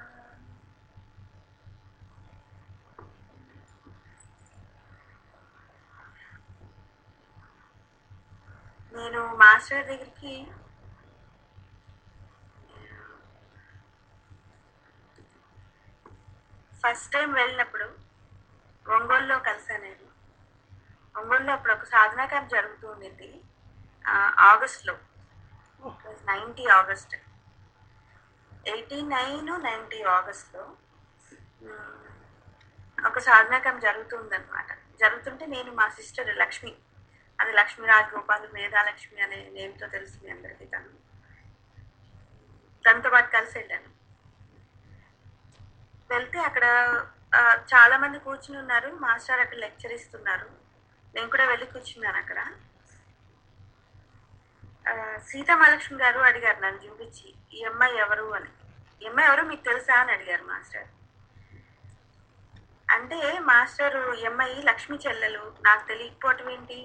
నేను మాస్టర్ దగ్గరికి ఫస్ట్ టైం వెళ్ళినప్పుడు ఒంగోలులో కలిసాను నేను ఒంగోలులో అప్పుడు ఒక సాధనా క్యాంప్ జరుగుతూ ఉండింది ఆ, ఆగస్ట్లో ninety August eighty nine ninety ఆగస్ట్లో ఉమ్, ఒక సాధనా క్యాంప్ జరుగుతుందన్నమాట జరుగుతుంటే నేను మా సిస్టర్ లక్ష్మి అది లక్ష్మీ రాజగోపాల్ మేధాలక్ష్మి అనే నేమ్తో తెలుసు మీ అందరికీ తను తనతో పాటు కలిసి వెళ్ళాను వెళ్తే అక్కడ ఆ, చాలా మంది కూర్చుని ఉన్నారు మాస్టర్ అక్కడ లెక్చర్ ఇస్తున్నారు నేను కూడా వెళ్ళి కూర్చున్నాను అక్కడ ఆ, సీతామహాలక్ష్మి గారు అడిగారు నన్ను చూపించి ఈ అమ్మాయి ఎవరు అని ఈ అమ్మాయి ఎవరు మీకు తెలుసా అని అడిగారు మాస్టర్ అంటే మాస్టర్ ఈ అమ్మాయి లక్ష్మి చెల్లెలు నాకు తెలియకపోవటం ఏంటి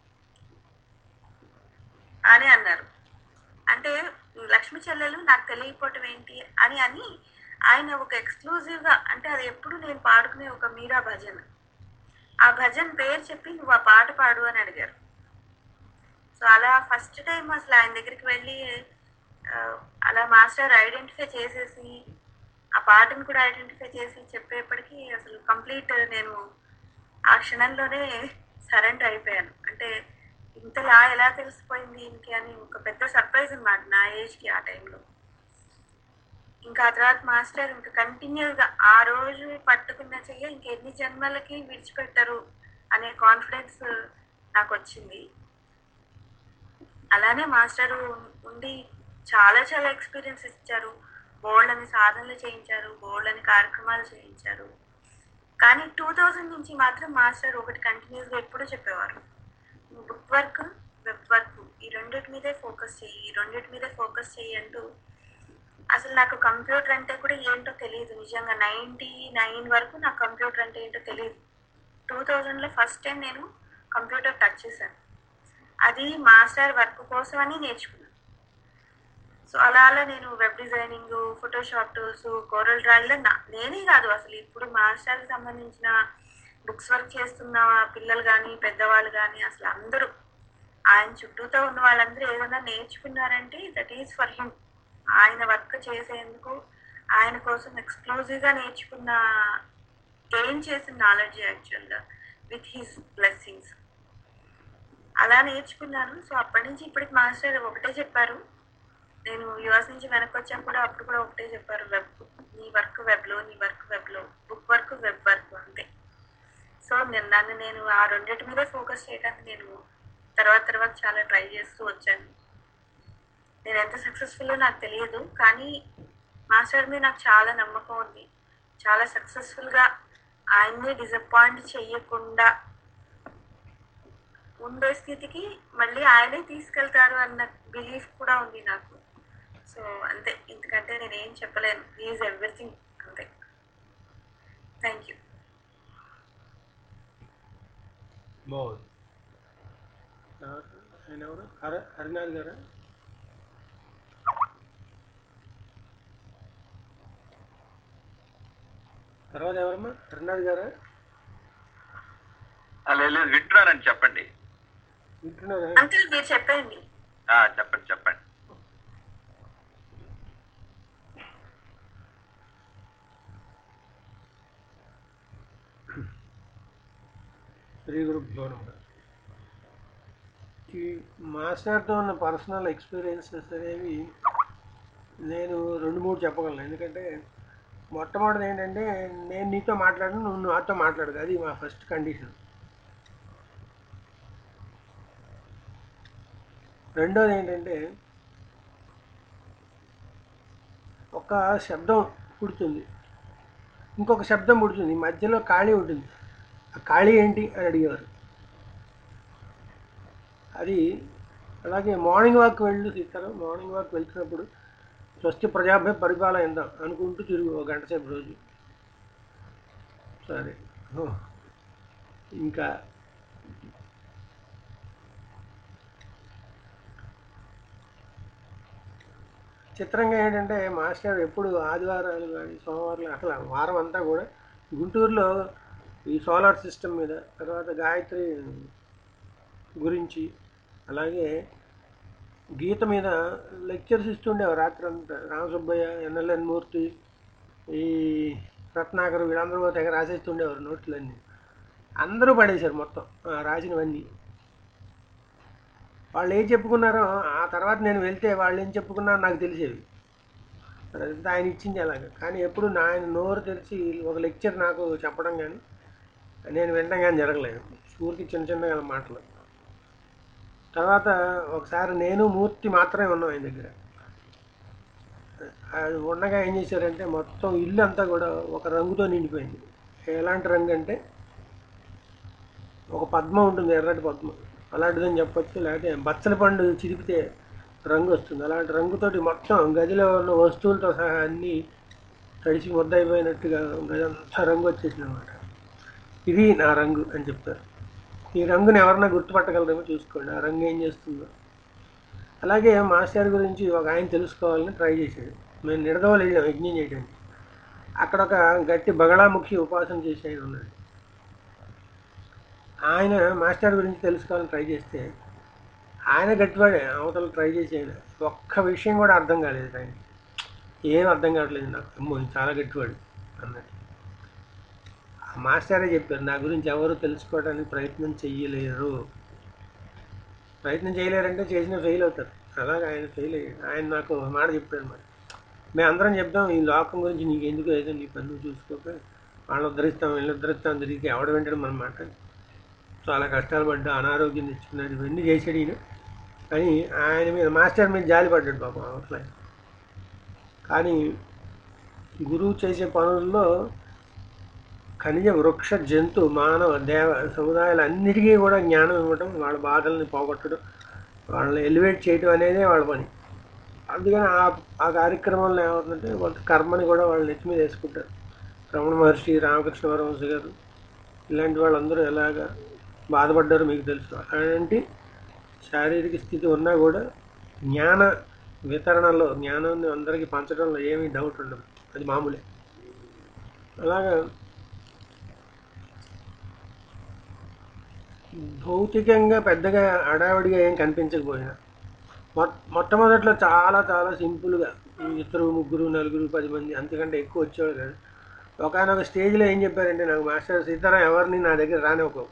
అని అన్నారు అంటే లక్ష్మి చెల్లెలు నాకు తెలియకపోవటం ఏంటి అని అని ఆయన ఒక ఎక్స్క్లూజివ్ గా అంటే అది ఎప్పుడు నేను పాడుకునే ఒక మీరా భజన్ ఆ భజన్ పేరు చెప్పి నువ్వు ఆ పాట పాడు అని అడిగారు సో అలా ఫస్ట్ టైం అసలు ఆయన దగ్గరికి వెళ్ళి ఆ, అలా మాస్టర్ ఐడెంటిఫై చేసేసి ఆ పాటను కూడా ఐడెంటిఫై చేసి చెప్పేప్పటికీ అసలు కంప్లీట్ నేను ఆ క్షణంలోనే సరెండర్ అయిపోయాను అంటే ఇంతలా ఎలా తెలిసిపోయింది ఇంకే అని ఒక పెద్ద సర్ప్రైజ్ అనమాట నా ఏజ్కి ఆ టైంలో ఇంకా ఆ తర్వాత మాస్టర్ ఇంకా కంటిన్యూగా ఆ రోజు పట్టుకున్న చెయ్యి ఇంక ఎన్ని జన్మలకి విడిచిపెట్టరు అనే కాన్ఫిడెన్స్ నాకు వచ్చింది అలానే మాస్టర్ ఉండి చాలా చాలా ఎక్స్పీరియన్స్ ఇచ్చారు బోల్డ్ సాధనలు చేయించారు బోల్డ్ కార్యక్రమాలు చేయించారు కానీ టూ థౌజండ్ నుంచి మాత్రం మాస్టర్ ఒకటి కంటిన్యూస్గా ఎప్పుడూ చెప్పేవారు బుక్ వర్క్ వెబ్ వర్క్ ఈ రెండింటి మీదే ఫోకస్ చెయ్యి ఈ రెండింటి మీదే ఫోకస్ చెయ్యి అంటూ అసలు నాకు కంప్యూటర్ అంటే కూడా ఏంటో తెలియదు నిజంగా నైంటీ నైన్ వరకు నాకు కంప్యూటర్ అంటే ఏంటో తెలియదు టూ థౌజండ్లో ఫస్ట్ టైం నేను కంప్యూటర్ టచ్ చేశాను అది మాస్టర్ వర్క్ కోసమని నేర్చుకున్నాను సో అలా అలా నేను web designing Photoshop tools Corel డ్రాయింగ్లో నా నేనే కాదు అసలు ఇప్పుడు మాస్టర్కి సంబంధించిన బుక్స్ వర్క్ చేస్తున్న పిల్లలు కానీ పెద్దవాళ్ళు కానీ అసలు అందరూ ఆయన చుట్టూతో ఉన్న వాళ్ళందరూ ఏదైనా నేర్చుకున్నారంటే దట్ ఈజ్ ఫర్ హిమ్ ఆయన వర్క్ చేసేందుకు ఆయన కోసం ఎక్స్క్లూజివ్గా నేర్చుకున్న గెయిన్ చేసిన నాలెడ్జ్ యాక్చువల్గా విత్ హిస్ బ్లెస్సింగ్స్ అలా నేర్చుకున్నాను సో అప్పటి నుంచి ఇప్పటికి మాస్టర్ ఒకటే చెప్పారు నేను యుఎస్ నుంచి వెనక్కి వచ్చాక కూడా అప్పుడు కూడా ఒకటే చెప్పారు వెబ్ నీ వర్క్ వెబ్లో నీ వర్క్ వెబ్లో బుక్ వర్క్ వెబ్ వర్క్ అంతే సో నేను నన్ను నేను ఆ రెండింటి మీద ఫోకస్ చేయడానికి నేను తర్వాత తర్వాత చాలా ట్రై చేస్తూ వచ్చాను నేను ఎంత సక్సెస్ఫుల్ నాకు తెలియదు కానీ మాస్టర్ మీద నాకు చాలా నమ్మకం ఉంది చాలా సక్సెస్ఫుల్గా ఆయన్ని డిసప్పాయింట్ చెయ్యకుండా ఉండే స్థితికి మళ్ళీ ఆయనే తీసుకెళ్తారు అన్న బిలీఫ్ కూడా ఉంది నాకు సో అంతే ఎందుకంటే నేను ఏం చెప్పలేను ఈజ్ ఎవ్రీథింగ్ అంతే థ్యాంక్ యూ బాగుంది తర్వాత ఆయన ఎవరు హర హరినాథ్ గారా తర్వాత ఎవరమ్మా హరినాథ్ గారా ఆ, లేదు లేదు, వింటున్నానని చెప్పండి వింటున్నారా అంకుల్ మీరు చెప్పండి ఆ, చెప్పండి చెప్పండి శ్రీ గురుభ్యో నమః ఈ మాస్టర్తో ఉన్న పర్సనల్ ఎక్స్పీరియన్సెస్ అనేవి నేను రెండు మూడు చెప్పగలను ఎందుకంటే మొట్టమొదటిది ఏంటంటే నేను నీతో మాట్లాడను నువ్వు నాతో మాట్లాడదు అది మా ఫస్ట్ కండిషన్ రెండోది ఏంటంటే ఒక శబ్దం పుడుతుంది ఇంకొక శబ్దం పుడుతుంది మధ్యలో ఖాళీ ఉంటుంది ఆ ఖాళీ ఏంటి అని అడిగేవారు అది అలాగే మార్నింగ్ వాక్ వెళ్ళు సీతారు మార్నింగ్ వాక్ వెళ్తున్నప్పుడు స్వస్తి ప్రజాభ్య పరిపాలన ఎందాం అనుకుంటూ తిరుగు ఒక గంట సేపు రోజు సరే ఓ. ఇంకా చిత్రంగా ఏంటంటే మాస్టర్ ఎప్పుడు ఆదివారాలు కానీ సోమవారాలు అసలు వారం అంతా కూడా గుంటూరులో ఈ సోలార్ సిస్టమ్ మీద తర్వాత గాయత్రి గురించి అలాగే గీత మీద లెక్చర్స్ ఇస్తుండేవారు రాత్రి అంతా రామసుబ్బయ్య ఎన్ఎల్ఎన్ మూర్తి ఈ రత్నాకర్ వీళ్ళందరూ తెగ రాసేస్తుండేవారు నోట్లన్నీ అందరూ పడేశారు మొత్తం ఆ రాసినవన్నీ వాళ్ళు ఏం చెప్పుకున్నారో ఆ తర్వాత నేను వెళ్తే వాళ్ళు ఏం చెప్పుకున్నారో నాకు తెలిసేవి మరి అదంతా ఆయన ఇచ్చింది అలాగా కానీ ఎప్పుడు నా ఆయన నోరు తెరిచి ఒక లెక్చర్ నాకు చెప్పడం కానీ నేను వినడం కానీ జరగలేదు ఊరికి చిన్న చిన్నగా మాటలు తర్వాత ఒకసారి నేను మూర్తి మాత్రమే ఉన్నాం ఆయన దగ్గర అది ఉండగా ఏం చేశారంటే మొత్తం ఇల్లు అంతా కూడా ఒక రంగుతో నిండిపోయింది ఎలాంటి రంగు అంటే ఒక పద్మం ఉంటుంది ఎర్రటి పద్మం అలాంటిదని చెప్పొచ్చు లేకపోతే బచ్చల పండు చిరిపితే రంగు వస్తుంది అలాంటి రంగుతోటి మొత్తం గదిలో ఉన్న వస్తువులతో సహా అన్నీ తడిసి ముద్దయిపోయినట్టుగా గది అంతా రంగు వచ్చేసింది అనమాట ఇది నా రంగు అని చెప్తారు ఈ రంగుని ఎవరన్నా గుర్తుపట్టగలరేమో చూసుకోండి ఆ రంగు ఏం చేస్తుందో అలాగే మాస్టర్ గురించి ఒక ఆయన తెలుసుకోవాలని ట్రై చేశాడు మేము నిడదవలు వెళ్ళాం యజ్ఞం చేయడానికి అక్కడ ఒక గట్టి బగళాముఖి ఉపాసన చేసే ఆయన ఉన్నాడు ఆయన మాస్టర్ గురించి తెలుసుకోవాలని ట్రై చేస్తే ఆయన గట్టివాడే అవతల ట్రై చేసి ఆయన ఒక్క విషయం కూడా అర్థం కాలేదు ఆయన ఏం అర్థం కావట్లేదు నాకు అమ్మో ఈయన చాలా గట్టివాడు అన్నట్టు ఆ మాస్టరే చెప్పారు నా గురించి ఎవరు తెలుసుకోవడానికి ప్రయత్నం చెయ్యలేరు ప్రయత్నం చేయలేరంటే చేసిన ఫెయిల్ అవుతారు అలాగే ఆయన ఫెయిల్ అయ్యాడు ఆయన నాకు ఒక మాట చెప్పాడు మరి మేము అందరం చెప్దాం ఈ లోకం గురించి నీకు ఎందుకు ఏదో నీ పని నువ్వు చూసుకోక వాళ్ళు ఉద్ధరిస్తాం వీళ్ళు ఉద్ధరిస్తాం తిరిగి ఎవడ వింటాడు మన మాట చాలా కష్టాలు పడ్డా అనారోగ్యం తెచ్చుకున్నాడు ఇవన్నీ చేశాడు ఈయన కానీ ఆయన మీద మాస్టర్ మీద జాలి పడ్డాడు పాపం అవట్లే కానీ గురువు చేసే పనుల్లో ఖనిజ వృక్ష జంతు మానవ దేవ సముదాయాలు అన్నిటికీ కూడా జ్ఞానం ఇవ్వటం వాళ్ళ బాధల్ని పోగొట్టడం వాళ్ళని ఎలివేట్ చేయటం అనేదే వాళ్ళ పని అందుకని ఆ ఆ కార్యక్రమంలో ఏమవుతుందంటే వాళ్ళ కర్మని కూడా వాళ్ళు నెత్తి మీద వేసుకుంటారు రమణ మహర్షి రామకృష్ణ పరమహంస గారు ఇలాంటి వాళ్ళందరూ ఎలాగా బాధపడ్డారో మీకు తెలుసు అలాంటి శారీరక స్థితి ఉన్నా కూడా జ్ఞాన వితరణలో జ్ఞానాన్ని అందరికీ పంచడంలో ఏమీ డౌట్ ఉండదు అది మామూలే అలాగా భౌతికంగా పెద్దగా అడావిడిగా ఏం కనిపించకపోయినా మొ- మొట్టమొదట్లో చాలా చాలా సింపుల్గా ఇద్దరు ముగ్గురు నలుగురు పది మంది అంతకంటే ఎక్కువ వచ్చేవాళ్ళు కాదు ఒకనొక స్టేజ్లో ఏం చెప్పారంటే నాకు మాస్టర్ సీతారాం ఎవరిని నా దగ్గర రానివ్వకు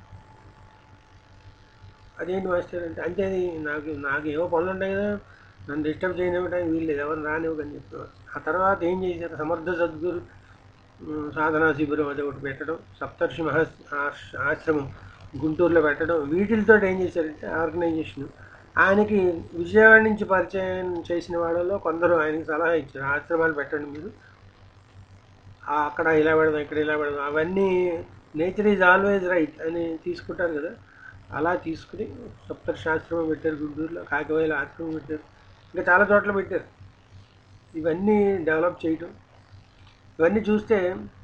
అదేంటి మాస్టర్ అంటే అంటే అది నాకు నాకు ఏవో పనులు ఉంటాయి కదా నన్ను డిస్టర్బ్ చేయనివ్వడానికి వీల్లేదు ఎవరిని రానివ్వకని చెప్పేవారు ఆ తర్వాత ఏం చేశారు సమర్థ సద్గురు ఉమ్, సాధనా శిబిరం అది ఒకటి పెట్టడం సప్తర్షి మహా ఆశ్- ఆశ్రమం గుంటూరులో పెట్టడం వీటితో ఏం చేశారంటే ఆర్గనైజేషన్ ఆయనకి విజయవాడ నుంచి పరిచయం చేసిన వాళ్ళలో కొందరు ఆయనకి సలహా ఇచ్చారు ఆశ్రమాలు పెట్టండి మీరు ఆ అక్కడ ఇలా పెడదాం ఇక్కడ ఇలా పెడదాం అవన్నీ నేచర్ ఈజ్ ఆల్వేజ్ రైట్ అని తీసుకుంటారు కదా అలా తీసుకుని సప్తర్షి ఆశ్రమం పెట్టారు గుంటూరులో కాకివైల ఆశ్రమం పెట్టారు ఇంకా చాలా చోట్ల పెట్టారు ఇవన్నీ డెవలప్ చేయటం ఇవన్నీ చూస్తే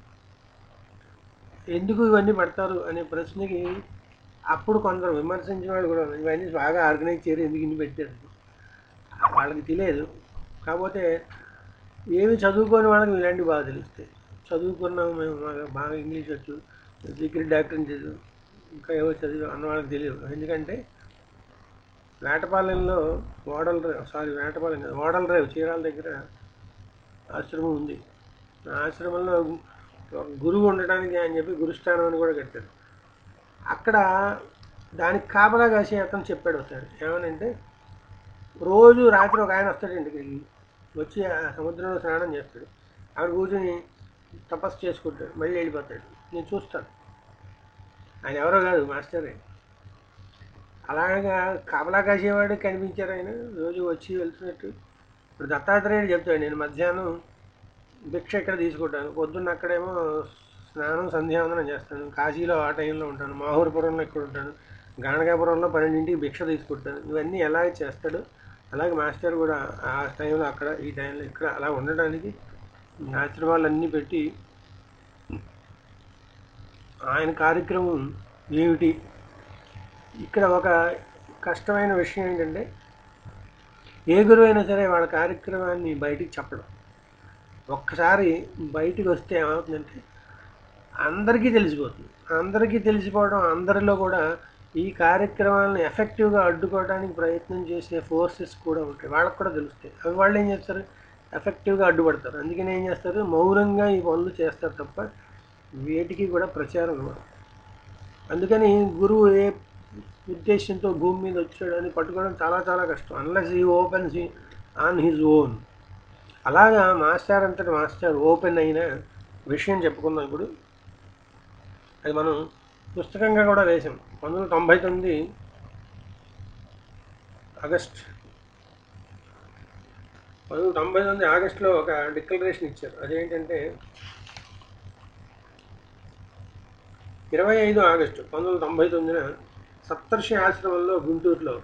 ఎందుకు ఇవన్నీ పెడతారు అనే ప్రశ్నకి అప్పుడు కొందరు విమర్శించిన వాళ్ళు కూడా ఉన్నారు. ఇవన్నీ బాగా ఆర్గనైజ్ చేయరు ఎందుకు ఇన్ని పెట్టారు వాళ్ళకి తెలియదు కాకపోతే ఏమి చదువుకోని వాళ్ళకి ఇలాంటి బాగా తెలుస్తాయి చదువుకున్నాం మేము బాగా బాగా ఇంగ్లీష్ వచ్చు డిగ్రీ డాక్టర్ని చదువు ఇంకా ఏవో చదివి అన్న వాళ్ళకి తెలియదు ఎందుకంటే వేటపాలెంలో ఓడల రేవు సారీ వేటపాలెం కాదు ఓడల రేవు చీరాల దగ్గర ఆశ్రమం ఉంది ఆ ఆశ్రమంలో ఒక గురువు ఉండటానికి అని చెప్పి గురుస్థానం అని కూడా కట్టారు అక్కడ దానికి కాపలా కాసి అతను చెప్పాడు ఒకసారి ఏమనంటే రోజు రాత్రి ఒక ఆయన వస్తాడు ఇంటికి వచ్చి ఆ సముద్రంలో స్నానం చేస్తాడు అక్కడ కూర్చొని తపస్సు చేసుకుంటాడు మళ్ళీ వెళ్ళిపోతాడు నేను చూస్తాను ఆయన ఎవరో కాదు మాస్టరే అలాగా కాపలా కాసేవాడు కనిపించారు ఆయన రోజు వచ్చి వెళ్తున్నట్టు ఇప్పుడు దత్తాత్రేయుడు చెప్తాడు నేను మధ్యాహ్నం భిక్ష ఇక్కడ తీసుకుంటాను పొద్దున్న అక్కడేమో స్నానం సంధ్యావందనం చేస్తాను కాశీలో ఆ టైంలో ఉంటాను మాహూరపురంలో ఇక్కడ ఉంటాను గాణగాపురంలో పన్నెండింటికి భిక్ష తీసుకుంటాను ఇవన్నీ ఎలాగ చేస్తాడు అలాగే మాస్టర్ కూడా ఆ టైంలో అక్కడ ఈ టైంలో ఇక్కడ అలా ఉండడానికి ఆశ్రమాలన్నీ పెట్టి ఆయన కార్యక్రమం ఏమిటి ఇక్కడ ఒక కష్టమైన విషయం ఏంటంటే ఏ గురువు అయినా సరే వాళ్ళ కార్యక్రమాన్ని బయటికి చెప్పడం ఒక్కసారి బయటికి వస్తే ఏమవుతుందంటే అందరికీ తెలిసిపోతుంది అందరికీ తెలిసిపోవడం అందరిలో కూడా ఈ కార్యక్రమాలను ఎఫెక్టివ్గా అడ్డుకోవడానికి ప్రయత్నం చేసే ఫోర్సెస్ కూడా ఉంటాయి వాళ్ళకి కూడా తెలుస్తాయి అవి వాళ్ళు ఏం చేస్తారు ఎఫెక్టివ్గా అడ్డుపడతారు అందుకని ఏం చేస్తారు మౌనంగా ఈ పనులు చేస్తారు తప్ప వేటికి కూడా ప్రచారం ఇవ్వరు అందుకని గురువు ఏ ఉద్దేశంతో భూమి మీద వచ్చాడని పట్టుకోవడం చాలా చాలా కష్టం unless he opens on his own అలాగా మాస్టర్ అంతటి మాస్టర్ ఓపెన్ అయిన విషయం చెప్పుకుందాం ఇప్పుడు అది మనం పుస్తకంగా కూడా వేసాం పంతొమ్మిది వందల తొంభై తొమ్మిది ఆగస్ట్ పంతొమ్మిది వందల తొంభై తొమ్మిది ఆగస్టులో ఒక డిక్లరేషన్ ఇచ్చారు అదేంటంటే ఇరవై ఐదు ఆగస్టు పంతొమ్మిది వందల తొంభై తొమ్మిదిన సప్తర్షి ఆశ్రమంలో గుంటూరులో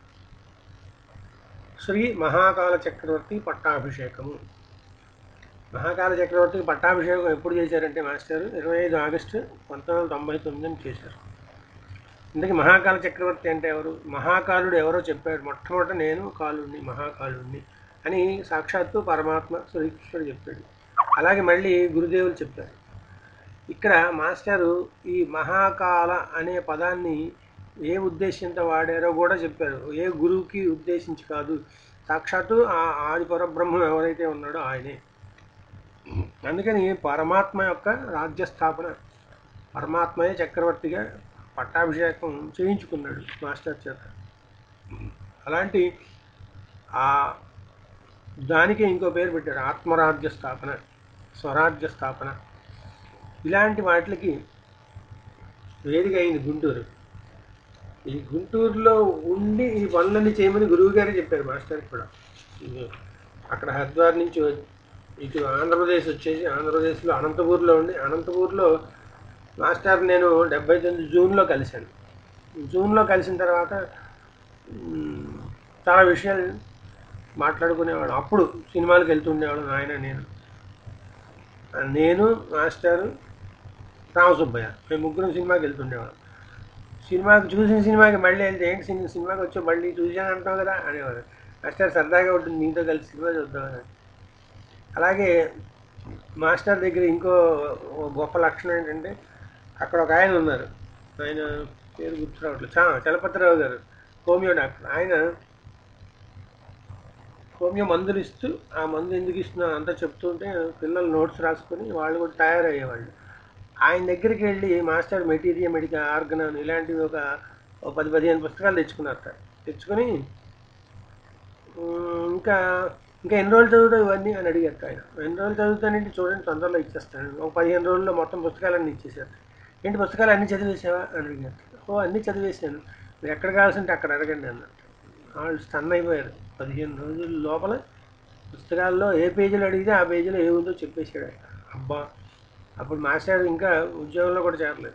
శ్రీ మహాకాల చక్రవర్తి పట్టాభిషేకము మహాకాల చక్రవర్తికి పట్టాభిషేకం ఎప్పుడు చేశారంటే మాస్టర్ ఇరవై ఐదు ఆగస్టు పంతొమ్మిది వందల తొంభై తొమ్మిదిని చేశారు ఇందుకే మహాకాల చక్రవర్తి అంటే ఎవరు మహాకాలుడు ఎవరో చెప్పాడు మొట్టమొదట నేను కాలుడిని మహాకాలుడిని అని సాక్షాత్తు పరమాత్మ శ్రీకృష్ణుడు చెప్పాడు అలాగే మళ్ళీ గురుదేవులు చెప్పారు ఇక్కడ మాస్టరు ఈ మహాకాల అనే పదాన్ని ఏ ఉద్దేశంతో వాడారో కూడా చెప్పారు ఏ గురువుకి ఉద్దేశించి కాదు సాక్షాత్తు ఆ ఆది పరబ్రహ్మం ఎవరైతే ఉన్నాడో ఆయనే అందుకని పరమాత్మ యొక్క రాజ్య స్థాపన పరమాత్మయే చక్రవర్తిగా పట్టాభిషేకం చేయించుకున్నాడు మాస్టర్ చేత అలాంటి ఆ దానికి ఇంకో పేరు పెట్టాడు ఆత్మరాజ్య స్థాపన స్వరాజ్య స్థాపన ఇలాంటి వాటికి వేదిక అయింది గుంటూరు ఈ గుంటూరులో ఉండి ఈ పనులన్నీ చేయమని గురువు గారే చెప్పారు మాస్టర్ కూడా ఇది అక్కడ హరిద్వార్ నుంచి వ- ఇటు ఆంధ్రప్రదేశ్ వచ్చేసి ఆంధ్రప్రదేశ్లో అనంతపూర్లో ఉండి అనంతపూర్లో మాస్టర్ నేను డెబ్బై తొమ్మిది జూన్లో కలిశాను జూన్లో కలిసిన తర్వాత మ్, చాలా విషయాలు మాట్లాడుకునేవాడు అప్పుడు సినిమాలకు వెళ్తుండేవాడు ఆయన నేను నేను మాస్టర్ రామసుబ్బయ్య మేము ముగ్గురం సినిమాకి వెళ్తుండేవాళ్ళం సినిమాకి చూసిన సినిమాకి మళ్ళీ వెళ్తే ఏంటి సినిమా సినిమాకి వచ్చి మళ్ళీ చూసాను అంటావు కదా అనేవారు మాస్టర్ సరదాగా ఉంటుంది మీతో కలిసి సినిమా చూద్దామని అలాగే మాస్టర్ దగ్గర ఇంకో ఓ గొప్ప లక్షణం ఏంటంటే అక్కడ ఒక ఆయన ఉన్నారు ఆయన పేరు గుర్తు రావట్లేదు చా చలపతిరావు గారు హోమియో డాక్టర్ ఆయన హోమియో మందులు ఇస్తూ ఆ మందు ఎందుకు ఇస్తున్నా అంతా చెప్తుంటే పిల్లలు నోట్స్ రాసుకొని వాళ్ళు కూడా తయారయ్యేవాళ్ళు ఆయన దగ్గరికి వెళ్ళి మాస్టర్ మెటీరియల్ మెడికల్ ఆర్గనాన్ ఇలాంటివి ఒక ఒక పది పదిహేను పుస్తకాలు తెచ్చుకున్నారు తెచ్చుకొని ఉమ్, ఇంకా ఇంకా ఎన్ని రోజులు చదువుతావు ఇవన్నీ అని అడిగారు ఆయన ఎన్ని రోజులు చదువుతానంటే చూడండి తొందరలో ఇచ్చేస్తాను ఒక పదిహేను రోజుల్లో మొత్తం పుస్తకాలన్నీ ఇచ్చేసారు ఏంటి పుస్తకాలు అన్నీ చదివేసావా అని అడిగారు ఓ అన్నీ చదివేశాను మీరు ఎక్కడ కావాల్సింటే అక్కడ అడగండి అన్నట్టు వాళ్ళు స్టన్ అయిపోయారు పదిహేను రోజుల లోపల పుస్తకాల్లో ఏ పేజీలు అడిగితే ఆ పేజీలో ఏముందో చెప్పేశాడు ఆయన. అబ్బా అప్పుడు మాస్టర్ ఇంకా ఉద్యోగంలో కూడా చేరలేదు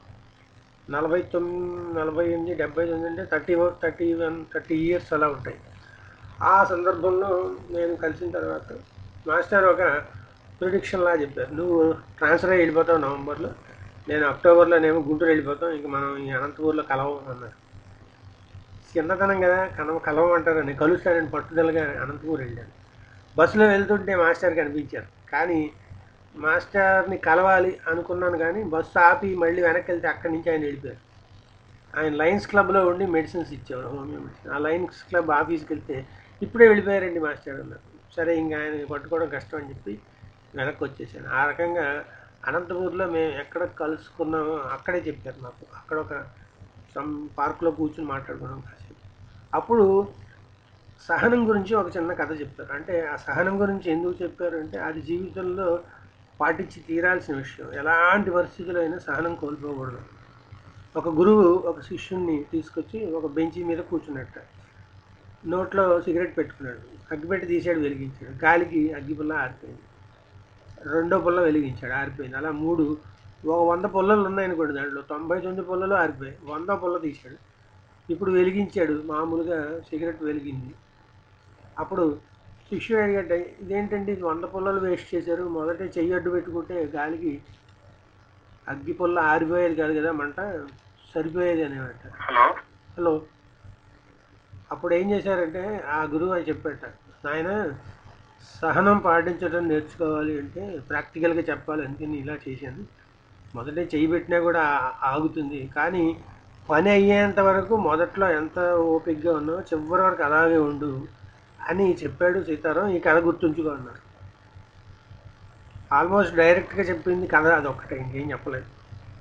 నలభై తొమ్మిది నలభై ఎనిమిది డెబ్బై తొమ్మిది అంటే thirty thirty one thirty years అలా ఉంటాయి ఆ సందర్భంలో నేను కలిసిన తర్వాత మాస్టర్ ఒక ప్రిడిక్షన్ లా చెప్పారు నువ్వు ట్రాన్స్ఫర్ అయ్యి వెళ్ళిపోతావు నవంబర్లో నేను అక్టోబర్లో నేమో గుంటూరు వెళ్ళిపోతాం ఇంక మనం ఈ అనంతపూర్లో కలవం అన్నారు చిన్నతనం కదా కనవ కలవం అంటారని కలుస్తానని పట్టుదలగా అనంతపూర్ వెళ్ళాను బస్సులో వెళ్తుంటే మాస్టర్ కనిపించారు కానీ మాస్టర్ని కలవాలి అనుకున్నాను కానీ బస్సు ఆపి మళ్ళీ వెనక్కి వెళ్తే అక్కడి నుంచి ఆయన వెళ్ళిపోయారు ఆయన లయన్స్ క్లబ్లో ఉండి మెడిసిన్స్ ఇచ్చేవాడు హోమియో మెడిసిన్ ఆ లయన్స్ క్లబ్ ఆఫీస్కి వెళ్తే ఇప్పుడే వెళ్ళిపోయారండి మాస్టర్ అన్నారు సరే ఇంకా ఆయన పట్టుకోవడం కష్టం అని చెప్పి వెనక్కి వచ్చేసాను ఆ రకంగా అనంతపూర్లో మేము ఎక్కడ కలుసుకున్నామో అక్కడే చెప్పారు నాకు అక్కడ ఒక సమ్ పార్క్లో కూర్చుని మాట్లాడుకున్నాం కాసేపు అప్పుడు సహనం గురించి ఒక చిన్న కథ చెప్పారు అంటే ఆ సహనం గురించి ఎందుకు చెప్పారు అంటే అది జీవితంలో పాటించి తీరాల్సిన విషయం ఎలాంటి పరిస్థితుల్లో అయినా సహనం కోల్పోకూడదు ఒక గురువు ఒక శిష్యుణ్ణి తీసుకొచ్చి ఒక బెంచ్ మీద కూర్చున్నట్ట నోట్లో సిగరెట్ పెట్టుకున్నాడు అగ్గిపెట్టి తీసాడు వెలిగించాడు గాలికి అగ్గిపుల్ల ఆరిపోయింది రెండో పుల్ల వెలిగించాడు ఆరిపోయింది అలా మూడు ఒక వంద పుల్లలు ఉన్నాయనుకోండి దాంట్లో తొంభై తొమ్మిది పుల్లలు ఆరిపోయాయి వంద పుల్ల తీశాడు ఇప్పుడు వెలిగించాడు మామూలుగా సిగరెట్ వెలిగింది అప్పుడు శిష్యుడు అడిగట ఇదేంటండి ఇది వంద పుల్లలు వేస్ట్ చేశారు మొదట చెయ్యి అడ్డు పెట్టుకుంటే గాలికి అగ్గి పుల్ల ఆరిపోయేది కాదు కదా మంట సరిపోయేది అనేవాట హలో హలో అప్పుడు ఏం చేశారంటే ఆ గురువు అని చెప్పాట ఆయన సహనం పాటించడం నేర్చుకోవాలి అంటే ప్రాక్టికల్గా చెప్పాలి అందుకని ఇలా చేశాను మొదటే చేయి పెట్టినా కూడా ఆ- ఆగుతుంది కానీ పని అయ్యేంత వరకు మొదట్లో ఎంత ఓపికగా ఉన్నావో చివరి వరకు అలాగే ఉండు అని చెప్పాడు సీతారాం ఈ కథ గుర్తుంచుకో అన్నారు ఆల్మోస్ట్ డైరెక్ట్గా చెప్పింది కథ అదొక్కటే ఇంకేం చెప్పలేదు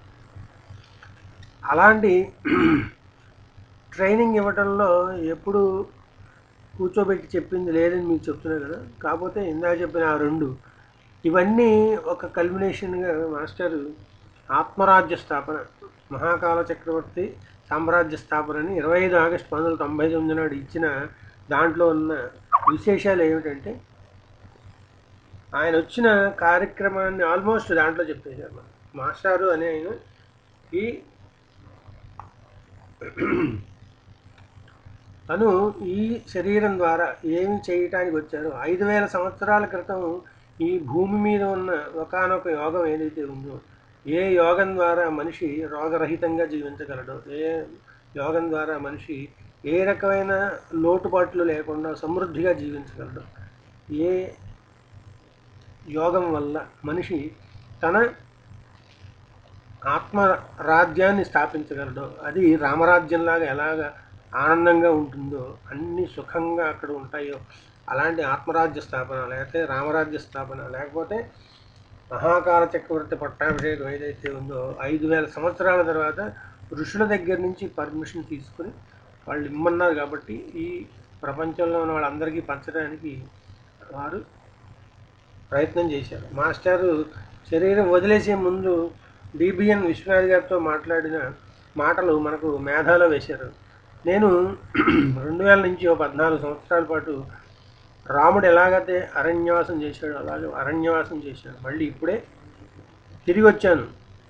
అలాంటి ట్రైనింగ్ ఇవ్వటంలో ఎప్పుడు కూర్చోబెట్టి చెప్పింది లేదని మీకు చెప్తున్నాను కదా కాకపోతే ఇందాక చెప్పిన ఆ రెండు ఇవన్నీ ఒక కల్మినేషన్గా మాస్టర్ ఆత్మరాజ్య స్థాపన మహాకాల చక్రవర్తి సామ్రాజ్య స్థాపన అని ఇరవై ఐదు ఆగస్టు పంతొమ్మిది వందల తొంభై తొమ్మిది నాడు ఇచ్చిన దాంట్లో ఉన్న విశేషాలు ఏమిటంటే ఆయన వచ్చిన కార్యక్రమాన్ని ఆల్మోస్ట్ దాంట్లో చెప్పేశారు మనకు. మాస్టారు అనే ఆయన ఈ తను ఈ శరీరం ద్వారా ఏమి చేయటానికి వచ్చారో ఐదు వేల సంవత్సరాల క్రితం ఈ భూమి మీద ఉన్న ఒకానొక యోగం ఏదైతే ఉందో ఏ యోగం ద్వారా మనిషి రోగరహితంగా జీవించగలడో ఏ యోగం ద్వారా మనిషి ఏ రకమైన లోటుపాట్లు లేకుండా సమృద్ధిగా జీవించగలడు ఏ యోగం వల్ల మనిషి తన ఆత్మ రాజ్యాన్ని స్థాపించగలడు అది రామరాజ్యంలాగా ఎలాగ ఆనందంగా ఉంటుందో అన్ని సుఖంగా అక్కడ ఉంటాయో అలాంటి ఆత్మరాజ్య స్థాపన లేకపోతే రామరాజ్య స్థాపన లేకపోతే మహాకాల చక్రవర్తి పట్టాభిషేకం ఏదైతే ఉందో ఐదు వేల సంవత్సరాల తర్వాత ఋషుల దగ్గర నుంచి పర్మిషన్ తీసుకుని వాళ్ళు ఇమ్మన్నారు కాబట్టి ఈ ప్రపంచంలో ఉన్న వాళ్ళందరికీ పంచడానికి వారు ప్రయత్నం చేశారు మాస్టారు శరీరం వదిలేసే ముందు డిబిఎన్ విశ్వనాథ్ గారితో మాట్లాడిన మాటలు మనకు మేధాలో వేశారు నేను రెండు వేల నుంచి ఓ పద్నాలుగు సంవత్సరాల పాటు రాముడు ఎలాగైతే అరణ్యవాసం చేశాడో అలాగే అరణ్యవాసం చేశాడు మళ్ళీ ఇప్పుడే తిరిగి వచ్చాను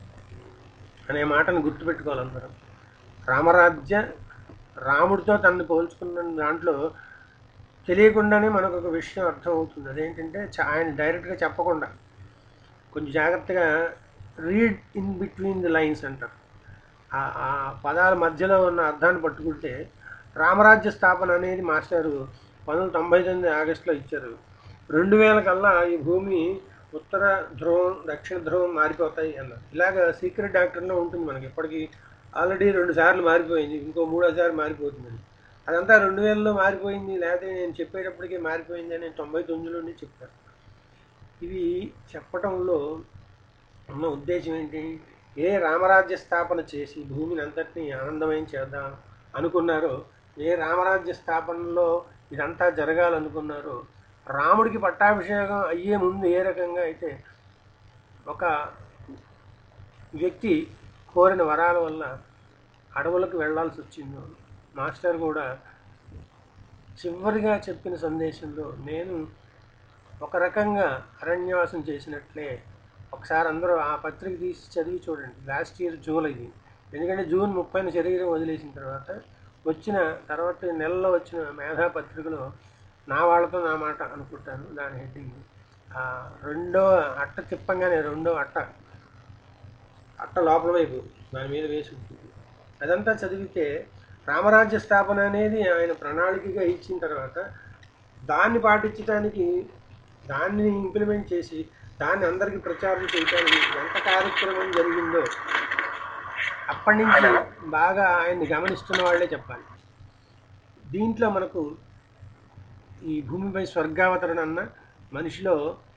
అనే మాటను గుర్తుపెట్టుకోవాలి అందరం రామరాజ్య రాముడితో తనని పోల్చుకున్న దాంట్లో తెలియకుండానే మనకు ఒక విషయం అర్థమవుతుంది అదేంటంటే చ- ఆయన డైరెక్ట్గా చెప్పకుండా కొంచెం జాగ్రత్తగా read in between the lines అంటారు ఆ- ఆ పదాల మధ్యలో ఉన్న అర్థాన్ని పట్టుకుంటే రామరాజ్య స్థాపన అనేది మాస్టారు పంతొమ్మిది వందల తొంభై తొమ్మిది ఆగస్టులో ఇచ్చారు రెండు వేల కల్లా ఈ భూమి ఉత్తర ధ్రువం దక్షిణ ధ్రువం మారిపోతాయి అన్నారు ఇలాగ సీక్రెట్ డాక్టర్లో ఉంటుంది మనకి ఇప్పటికీ ఆల్రెడీ రెండు సార్లు మారిపోయింది ఇంకో మూడోసారి మారిపోతుందని అదంతా రెండు వేలలో మారిపోయింది లేకపోతే నేను చెప్పేటప్పటికే మారిపోయింది అని తొంభై తొమ్మిదిలోనే చెప్పారు ఇవి చెప్పటంలో ఉన్న ఉద్దేశం ఏంటి ఏ రామరాజ్య స్థాపన చేసి భూమిని అంతటినీ ఆనందమయం చేద్దాం అనుకున్నారో ఏ రామరాజ్య స్థాపనలో ఇదంతా జరగాలనుకున్నారో రాముడికి పట్టాభిషేకం అయ్యే ముందు ఏ రకంగా అయితే ఒక వ్యక్తి కోరిన వరాల వల్ల అడవులకు వెళ్ళాల్సి వచ్చిందో మాస్టర్ కూడా చివరిగా చెప్పిన సందేశంలో నేను ఒక రకంగా అరణ్యవాసం చేసినట్లే ఒకసారి అందరూ ఆ పత్రిక తీసి చదివి చూడండి లాస్ట్ ఇయర్ జూలైది ఎందుకంటే జూన్ ముప్పైన శరీరం వదిలేసిన తర్వాత వచ్చిన తర్వాత నెలలో వచ్చిన మేధా పత్రికలో నా వాళ్ళతో నా మాట అనుకుంటాను దాని హెడ్డింగ్ ఆ రెండో అట్ట తిప్పంగానే రెండో అట్ట అట్ట లోపల వైపు దాని మీద వేసి ఉంటుంది అదంతా చదివితే రామరాజ్య స్థాపన అనేది ఆయన ప్రణాళికగా ఇచ్చిన తర్వాత దాన్ని పాటించడానికి దాన్ని ఇంప్లిమెంట్ చేసి దాన్ని అందరికీ ప్రచారం చేయడానికి ఎంత కార్యక్రమం జరిగిందో అప్పటి నుంచి బాగా ఆయన్ని గమనిస్తున్న వాళ్ళే చెప్పాలి దీంట్లో మనకు ఈ భూమిపై స్వర్గావతరణ అన్న మనిషిలో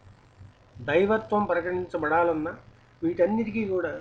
దైవత్వం ప్రకటించబడాలన్నా వీటన్నిటికీ కూడా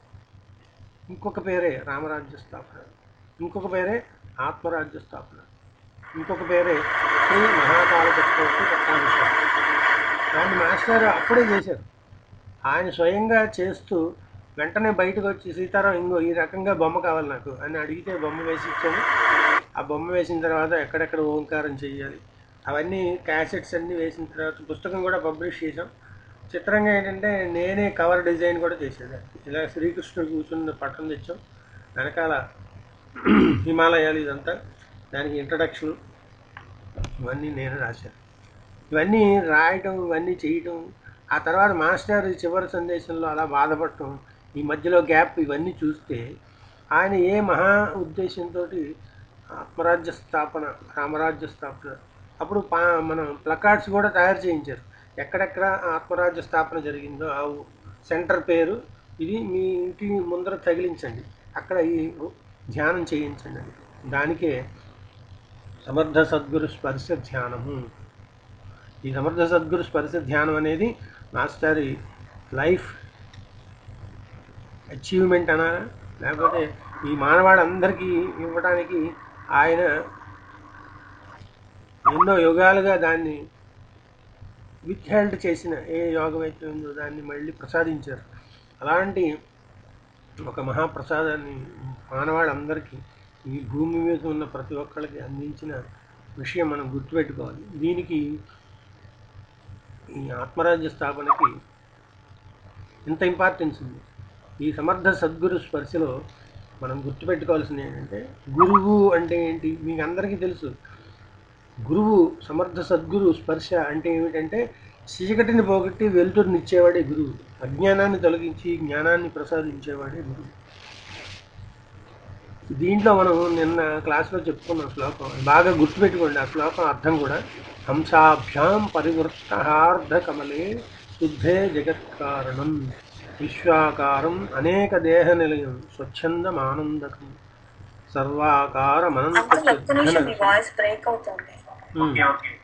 ఇంకొక పేరే రామరాజ్య స్థాపన ఇంకొక పేరే ఆత్మరాజ్య స్థాపన ఇంకొక పేరే శ్రీ మహాకాల చక్రవర్తి పట్టాభిషేకం దాన్ని మాస్టర్ అప్పుడే చేశారు ఆయన స్వయంగా చేస్తూ వెంటనే బయటకు వచ్చి సీతారాం ఇంకో ఈ రకంగా బొమ్మ కావాలి నాకు అని అడిగితే బొమ్మ వేసి ఇచ్చాను ఆ బొమ్మ వేసిన తర్వాత ఎక్కడెక్కడ ఓంకారం చేయాలి అవన్నీ క్యాసెట్స్ అన్నీ వేసిన తర్వాత పుస్తకం కూడా పబ్లిష్ చేసాం చిత్రంగా ఏంటంటే నేనే కవర్ డిజైన్ కూడా చేసేది ఇలా శ్రీకృష్ణుడు కూర్చున్న పట్టం తెచ్చాం వెనకాల హిమాలయాలు ఇదంతా దానికి ఇంట్రడక్షన్ ఇవన్నీ నేను రాశాను ఇవన్నీ రాయటం ఇవన్నీ చేయటం ఆ తర్వాత మాస్టర్ చివరి సందేశంలో అలా బాధపడటం ఈ మధ్యలో గ్యాప్ ఇవన్నీ చూస్తే ఆయన ఏ మహా ఉద్దేశంతో ఆత్మరాజ్య స్థాపన రామరాజ్య స్థాపన అప్పుడు పా మనం ప్లకార్డ్స్ కూడా తయారు చేయించారు ఎక్కడెక్కడ ఆత్మరాజ్య స్థాపన జరిగిందో ఆ ఊ- సెంటర్ పేరు ఇది మీ ఇంటి ముందర తగిలించండి అక్కడ ఈ ధ్యానం చేయించండి అని. దానికే సమర్థ సద్గురు స్పర్శ ధ్యానము ఈ సమర్థ సద్గురు స్పర్శ ధ్యానం అనేది మాస్టర్ లైఫ్ అచీవ్మెంట్ అనాలా లేకపోతే ఈ మానవాళ్ళందరికీ ఇవ్వడానికి ఆయన ఎన్నో యుగాలుగా దాన్ని విత్హెల్డ్ చేసిన ఏ యోగం అయితే ఉందో దాన్ని మళ్ళీ ప్రసాదించారు అలాంటి ఒక మహాప్రసాదాన్ని మానవాళ్ళందరికీ ఈ భూమి మీద ఉన్న ప్రతి ఒక్కళ్ళకి అందించిన విషయం మనం గుర్తుపెట్టుకోవాలి దీనికి ఈ ఆత్మరాజ్య స్థాపనకి ఇంత ఇంపార్టెన్స్ ఉంది ఈ సమర్థ సద్గురు స్పర్శలో మనం గుర్తుపెట్టుకోవాల్సింది ఏంటంటే గురువు అంటే ఏంటి మీకు అందరికీ తెలుసు గురువు సమర్థ సద్గురు స్పర్శ అంటే ఏమిటంటే చీకటిని పోగొట్టి వెలుతురునిచ్చేవాడే గురువు అజ్ఞానాన్ని తొలగించి జ్ఞానాన్ని ప్రసాదించేవాడే గురువు దీంట్లో మనం నిన్న క్లాస్లో చెప్పుకున్న శ్లోకం బాగా గుర్తుపెట్టుకోండి ఆ శ్లోకం అర్థం కూడా హంసాభ్యాం పరివృత్తార్ధ కమలే శుద్ధే జగత్కారణం విశ్వాకారం అనేక దేహ నిలయం స్వచ్ఛందం ఆనందకం సర్వాకారమనంత అంకుల్ ఒక్క నిమిషం మీ వాయిస్ బ్రేక్ అవుతుంది ఉమ్.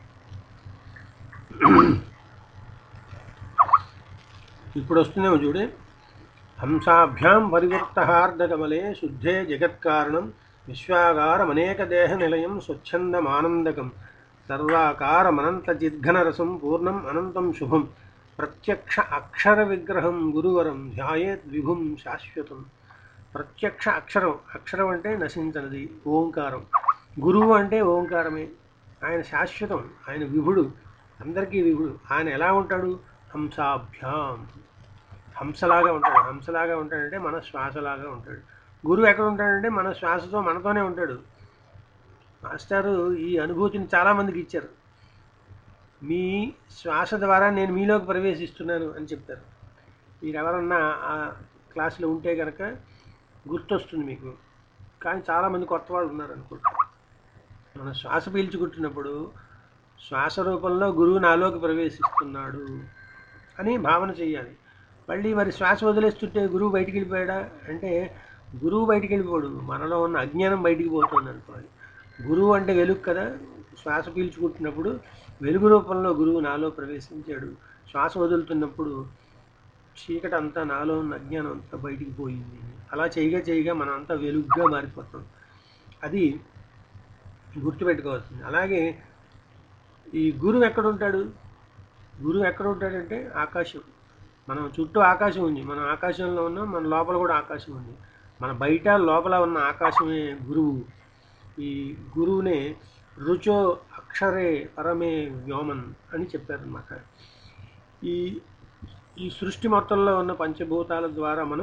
ఇప్పుడు వస్తుందేమో చూడే హంసాభ్యాం పరివృత్తహార్ధకమలే శుద్ధే జగత్కారణం విశ్వాకారం అనేక దేహ నిలయం స్వచ్ఛందమానందకం సర్వాకారమనంత చిద్ఘనరసం పూర్ణం అనంతం శుభం ప్రత్యక్ష అక్షర విగ్రహం గురువరం ధ్యాయేత్ విభుం శాశ్వతం ప్రత్యక్ష అక్షరం అక్షరం అంటే నశించనిది ఓంకారం గురువు అంటే ఓంకారమే ఆయన శాశ్వతం ఆయన విభుడు అందరికీ విభుడు ఆయన ఎలా ఉంటాడు హంసాభ్యాం హంసలాగా ఉంటాడు హంసలాగా ఉంటాడంటే మన శ్వాసలాగా ఉంటాడు గురువు ఎక్కడ ఉంటాడంటే మన శ్వాసతో మనతోనే ఉంటాడు మాస్టారు ఈ అనుభూతిని చాలామందికి ఇచ్చారు మీ శ్వాస ద్వారా నేను మీలోకి ప్రవేశిస్తున్నాను అని చెప్తారు మీరు ఎవరన్నా ఆ క్లాసులో ఉంటే కనుక గుర్తొస్తుంది మీకు కానీ చాలామంది కొత్త వాళ్ళు ఉన్నారు అనుకుంటా మన శ్వాస పీల్చుకుంటున్నప్పుడు శ్వాస రూపంలో గురువు నాలోకి ప్రవేశిస్తున్నాడు అని భావన చేయాలి మళ్ళీ మరి శ్వాస వదిలేస్తుంటే గురువు బయటికి వెళ్ళిపోయాడా అంటే గురువు బయటికి వెళ్ళిపోడు మనలో ఉన్న అజ్ఞానం బయటికి పోతుంది అనుకోవాలి గురువు అంటే వెలుగు కదా శ్వాస పీల్చుకుంటున్నప్పుడు వెలుగు రూపంలో గురువు నాలో ప్రవేశించాడు శ్వాస వదులుతున్నప్పుడు చీకటి అంతా నాలో ఉన్న అజ్ఞానం అంతా బయటికి పోయింది అలా చేయగా చేయగా మనం అంతా వెలుగుగా మారిపోతాం అది గుర్తుపెట్టుకోవాల్సింది అలాగే ఈ గురువు ఎక్కడ ఉంటాడు గురువు ఎక్కడ ఉంటాడంటే ఆకాశం మనం చుట్టూ ఆకాశం ఉంది మనం ఆకాశంలో ఉన్నాం మన లోపల కూడా ఆకాశం ఉంది మన బయట లోపల ఉన్న ఆకాశమే గురువు ఈ గురువునే రుచో అక్షరే పరమే వ్యోమన్ అని చెప్పారనమాట ఈ ఈ సృష్టి మొత్తంలో ఉన్న పంచభూతాల ద్వారా మనం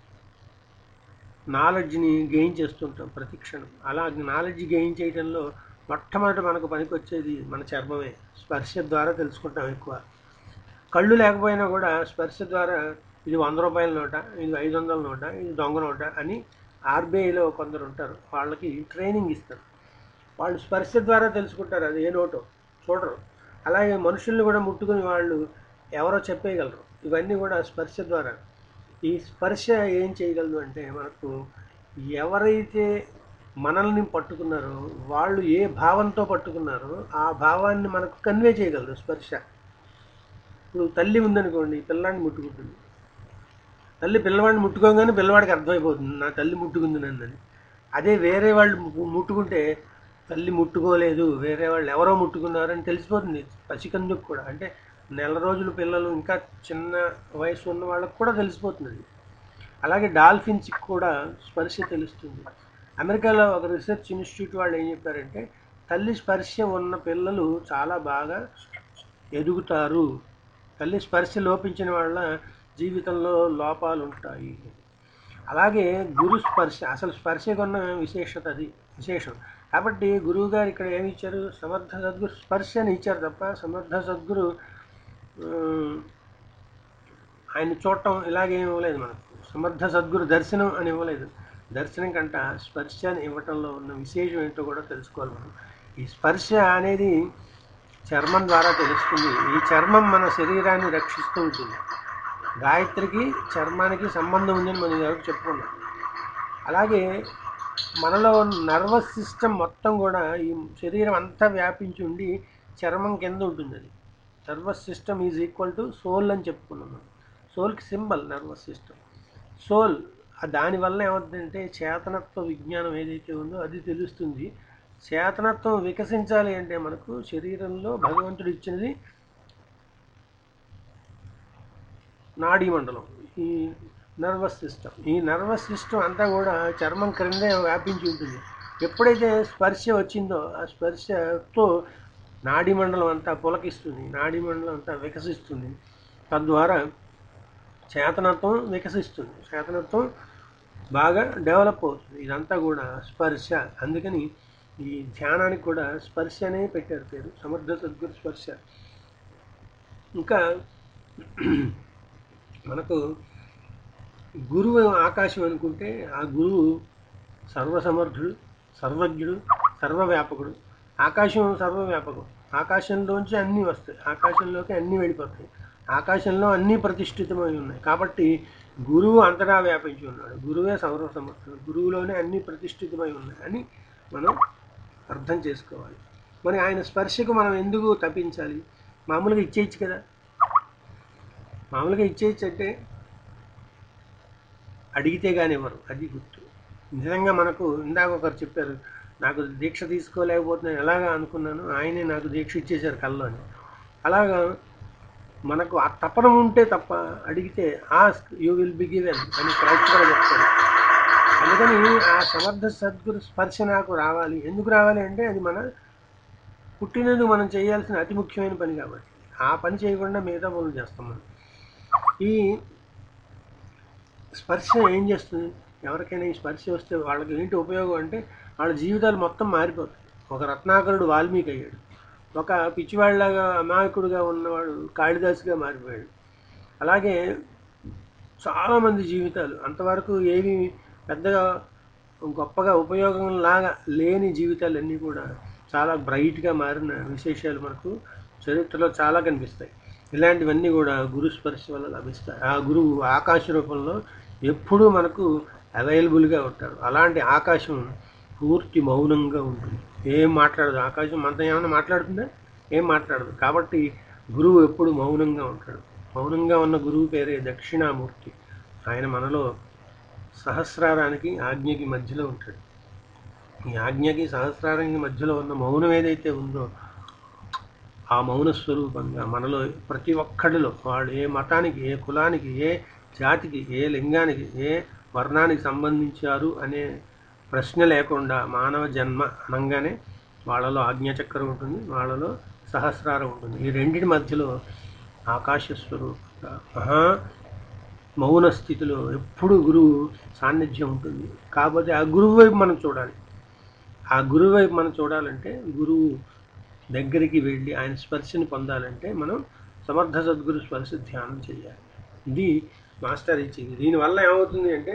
నాలెడ్జ్ని గెయిన్ చేస్తుంటాం ప్రతి క్షణం అలా నాలెడ్జ్ గెయిన్ చేయడంలో మొట్టమొదట మనకు పనికొచ్చేది మన చర్మమే స్పర్శ ద్వారా తెలుసుకుంటాం ఎక్కువ కళ్ళు లేకపోయినా కూడా స్పర్శ ద్వారా ఇది వంద రూపాయల నోట ఇది ఐదు వందల నోట ఇది దొంగ నోట అని ఆర్బీఐలో కొందరు ఉంటారు వాళ్ళకి ట్రైనింగ్ ఇస్తారు వాళ్ళు స్పర్శ ద్వారా తెలుసుకుంటారు అది ఏ నోటో చూడరు అలాగే మనుషుల్ని కూడా ముట్టుకుని వాళ్ళు ఎవరో చెప్పేయగలరు ఇవన్నీ కూడా స్పర్శ ద్వారా ఈ స్పర్శ ఏం చేయగలదు అంటే మనకు ఎవరైతే మనల్ని పట్టుకున్నారో వాళ్ళు ఏ భావంతో పట్టుకున్నారో ఆ భావాన్ని మనకు కన్వే చేయగలరు స్పర్శ ఇప్పుడు తల్లి ఉందనుకోండి పిల్లాడిని ముట్టుకుంటుంది తల్లి పిల్లవాడిని ముట్టుకోగానే పిల్లవాడికి అర్థమైపోతుంది నా తల్లి ముట్టుకుంది నన్నని అదే వేరే వాళ్ళు ము- ముట్టుకుంటే తల్లి ముట్టుకోలేదు వేరే వాళ్ళు ఎవరో ముట్టుకున్నారని తెలిసిపోతుంది పసికందుకు కూడా అంటే నెల రోజుల పిల్లలు ఇంకా చిన్న వయసు ఉన్న వాళ్ళకు కూడా తెలిసిపోతుంది అలాగే డాల్ఫిన్స్కి కూడా స్పర్శ తెలుస్తుంది అమెరికాలో ఒక రీసెర్చ్ ఇన్స్టిట్యూట్ వాళ్ళు ఏం చెప్పారంటే తల్లి స్పర్శ ఉన్న పిల్లలు చాలా బాగా ఎదుగుతారు తల్లి స్పర్శ లోపించిన వాళ్ళ జీవితంలో లోపాలు ఉంటాయి అలాగే గురు స్పర్శ అసలు స్పర్శకు ఉన్న విశేషత అది విశేషం కాబట్టి గురువు గారు ఇక్కడ ఏమి ఇచ్చారు సమర్థ సద్గురు స్పర్శ అని ఇచ్చారు తప్ప సమర్థ సద్గురు ఆ, ఆయన చూడటం ఇలాగే ఇవ్వలేదు మనకు సమర్థ సద్గురు దర్శనం అని ఇవ్వలేదు దర్శనం కంట స్పర్శని ఇవ్వటంలో ఉన్న విశేషం ఏంటో కూడా తెలుసుకోవాలి మనం ఈ స్పర్శ అనేది చర్మం ద్వారా తెలుస్తుంది ఈ చర్మం మన శరీరాన్ని రక్షిస్తూ ఉంటుంది గాయత్రికి చర్మానికి సంబంధం ఉందని మనం ఎవరికి చెప్పుకున్నాం అలాగే మనలో నర్వస్ సిస్టమ్ మొత్తం కూడా ఈ శరీరం అంతా వ్యాపించి ఉండి చర్మం కింద ఉంటుంది అది nervous system is equal to soul అని చెప్పుకున్నాం మనం సోల్కి సింబల్ నర్వస్ సిస్టమ్ సోల్ దానివల్ల ఏమవుతుందంటే చేతనత్వ విజ్ఞానం ఏదైతే ఉందో అది తెలుస్తుంది చేతనత్వం వికసించాలి అంటే మనకు శరీరంలో భగవంతుడు ఇచ్చినది నాడీ మండలం ఈ నర్వస్ సిస్టమ్ ఈ నర్వస్ సిస్టమ్ అంతా కూడా చర్మం క్రిందే వ్యాపించి ఉంటుంది ఎప్పుడైతే స్పర్శ వచ్చిందో ఆ స్పర్శతో నాడీ మండలం అంతా పులకిస్తుంది నాడీ మండలం అంతా వికసిస్తుంది తద్వారా చేతనత్వం వికసిస్తుంది చేతనత్వం బాగా డెవలప్ అవుతుంది ఇదంతా కూడా స్పర్శ అందుకని ఈ ధ్యానానికి కూడా స్పర్శ అనే పెట్టారు పేరు సమర్థ సద్గురు స్పర్శ ఇంకా మనకు గురువు ఆకాశం అనుకుంటే ఆ గురువు సర్వసమర్థుడు సర్వజ్ఞుడు సర్వవ్యాపకుడు ఆకాశం సర్వవ్యాపకం ఆకాశంలోంచి అన్నీ వస్తాయి ఆకాశంలోకి అన్నీ వెళ్ళిపోతాయి ఆకాశంలో అన్నీ ప్రతిష్ఠితమై ఉన్నాయి కాబట్టి గురువు అంతటా వ్యాపించి ఉన్నాడు గురువే సర్వసమర్థుడు గురువులోనే అన్నీ ప్రతిష్ఠితమై ఉన్నాయి అని మనం అర్థం చేసుకోవాలి మరి ఆయన స్పర్శకు మనం ఎందుకు తప్పించాలి మామూలుగా ఇచ్చేయచ్చు కదా మామూలుగా ఇచ్చేయచ్చు అంటే అడిగితే కానీ ఇవ్వరు అది గుర్తు నిజంగా మనకు ఇందాక ఒకరు చెప్పారు నాకు దీక్ష తీసుకోలేకపోతున్నాను ఎలాగా అనుకున్నాను ఆయనే నాకు దీక్ష ఇచ్చేశారు కల్లోని అలాగా మనకు ఆ తపన ఉంటే తప్ప అడిగితే ask you will be given అని క్రైస్ట్ కూడా చెప్తాడు అందుకని ఆ సమర్థ సద్గురు స్పర్శ నాకు రావాలి ఎందుకు రావాలి అంటే అది మన పుట్టినందుకు మనం చేయాల్సిన అతి ముఖ్యమైన పని కాబట్టి ఆ పని చేయకుండా మిగతా పనులు చేస్తాం మనం ఈ స్పర్శ ఏం చేస్తుంది ఎవరికైనా ఈ స్పర్శ వస్తే వాళ్ళకి ఏంటి ఉపయోగం అంటే వాళ్ళ జీవితాలు మొత్తం మారిపోతాయి ఒక రత్నాకరుడు వాల్మీకి అయ్యాడు ఒక పిచ్చివాళ్ళలాగా అమాయకుడుగా ఉన్నవాడు కాళిదాసుగా మారిపోయాడు అలాగే చాలామంది జీవితాలు అంతవరకు ఏవి పెద్దగా గొప్పగా ఉపయోగం లాగా లేని జీవితాలన్నీ కూడా చాలా బ్రైట్గా మారిన విశేషాలు మనకు చరిత్రలో చాలా కనిపిస్తాయి ఇలాంటివన్నీ కూడా గురు స్పర్శ వల్ల లభిస్తాయి ఆ గురువు ఆకాశ రూపంలో ఎప్పుడూ మనకు అవైలబుల్గా ఉంటారు అలాంటి ఆకాశం పూర్తి మౌనంగా ఉంటుంది ఏం మాట్లాడదు ఆకాశం మనతో ఏమైనా మాట్లాడుతుందా ఏం మాట్లాడదు కాబట్టి గురువు ఎప్పుడు మౌనంగా ఉంటాడు మౌనంగా ఉన్న గురువు పేరే దక్షిణామూర్తి ఆయన మనలో సహస్రారానికి ఆజ్ఞకి మధ్యలో ఉంటాడు ఈ ఆజ్ఞకి సహస్రారానికి మధ్యలో ఉన్న మౌనం ఏదైతే ఉందో ఆ మౌన స్వరూపంగా మనలో ప్రతి ఒక్కడిలో వాడు ఏ మతానికి ఏ కులానికి ఏ జాతికి ఏ లింగానికి ఏ వర్ణానికి సంబంధించారు అనే ప్రశ్న లేకుండా మానవ జన్మ అనగానే వాళ్ళలో ఆజ్ఞాచక్రం ఉంటుంది వాళ్ళలో సహస్రారం ఉంటుంది ఈ రెండింటి మధ్యలో ఆకాశ స్వరూపంగా మహా మౌన స్థితిలో ఎప్పుడు గురువు సాన్నిధ్యం ఉంటుంది కాకపోతే ఆ గురువు వైపు మనం చూడాలి ఆ గురువు వైపు మనం చూడాలంటే గురువు దగ్గరికి వెళ్ళి ఆయన స్పర్శని పొందాలంటే మనం సమర్థ సద్గురు స్పర్శ ధ్యానం చేయాలి ఇది మాస్టర్ ఇచ్చింది దీనివల్ల ఏమవుతుంది అంటే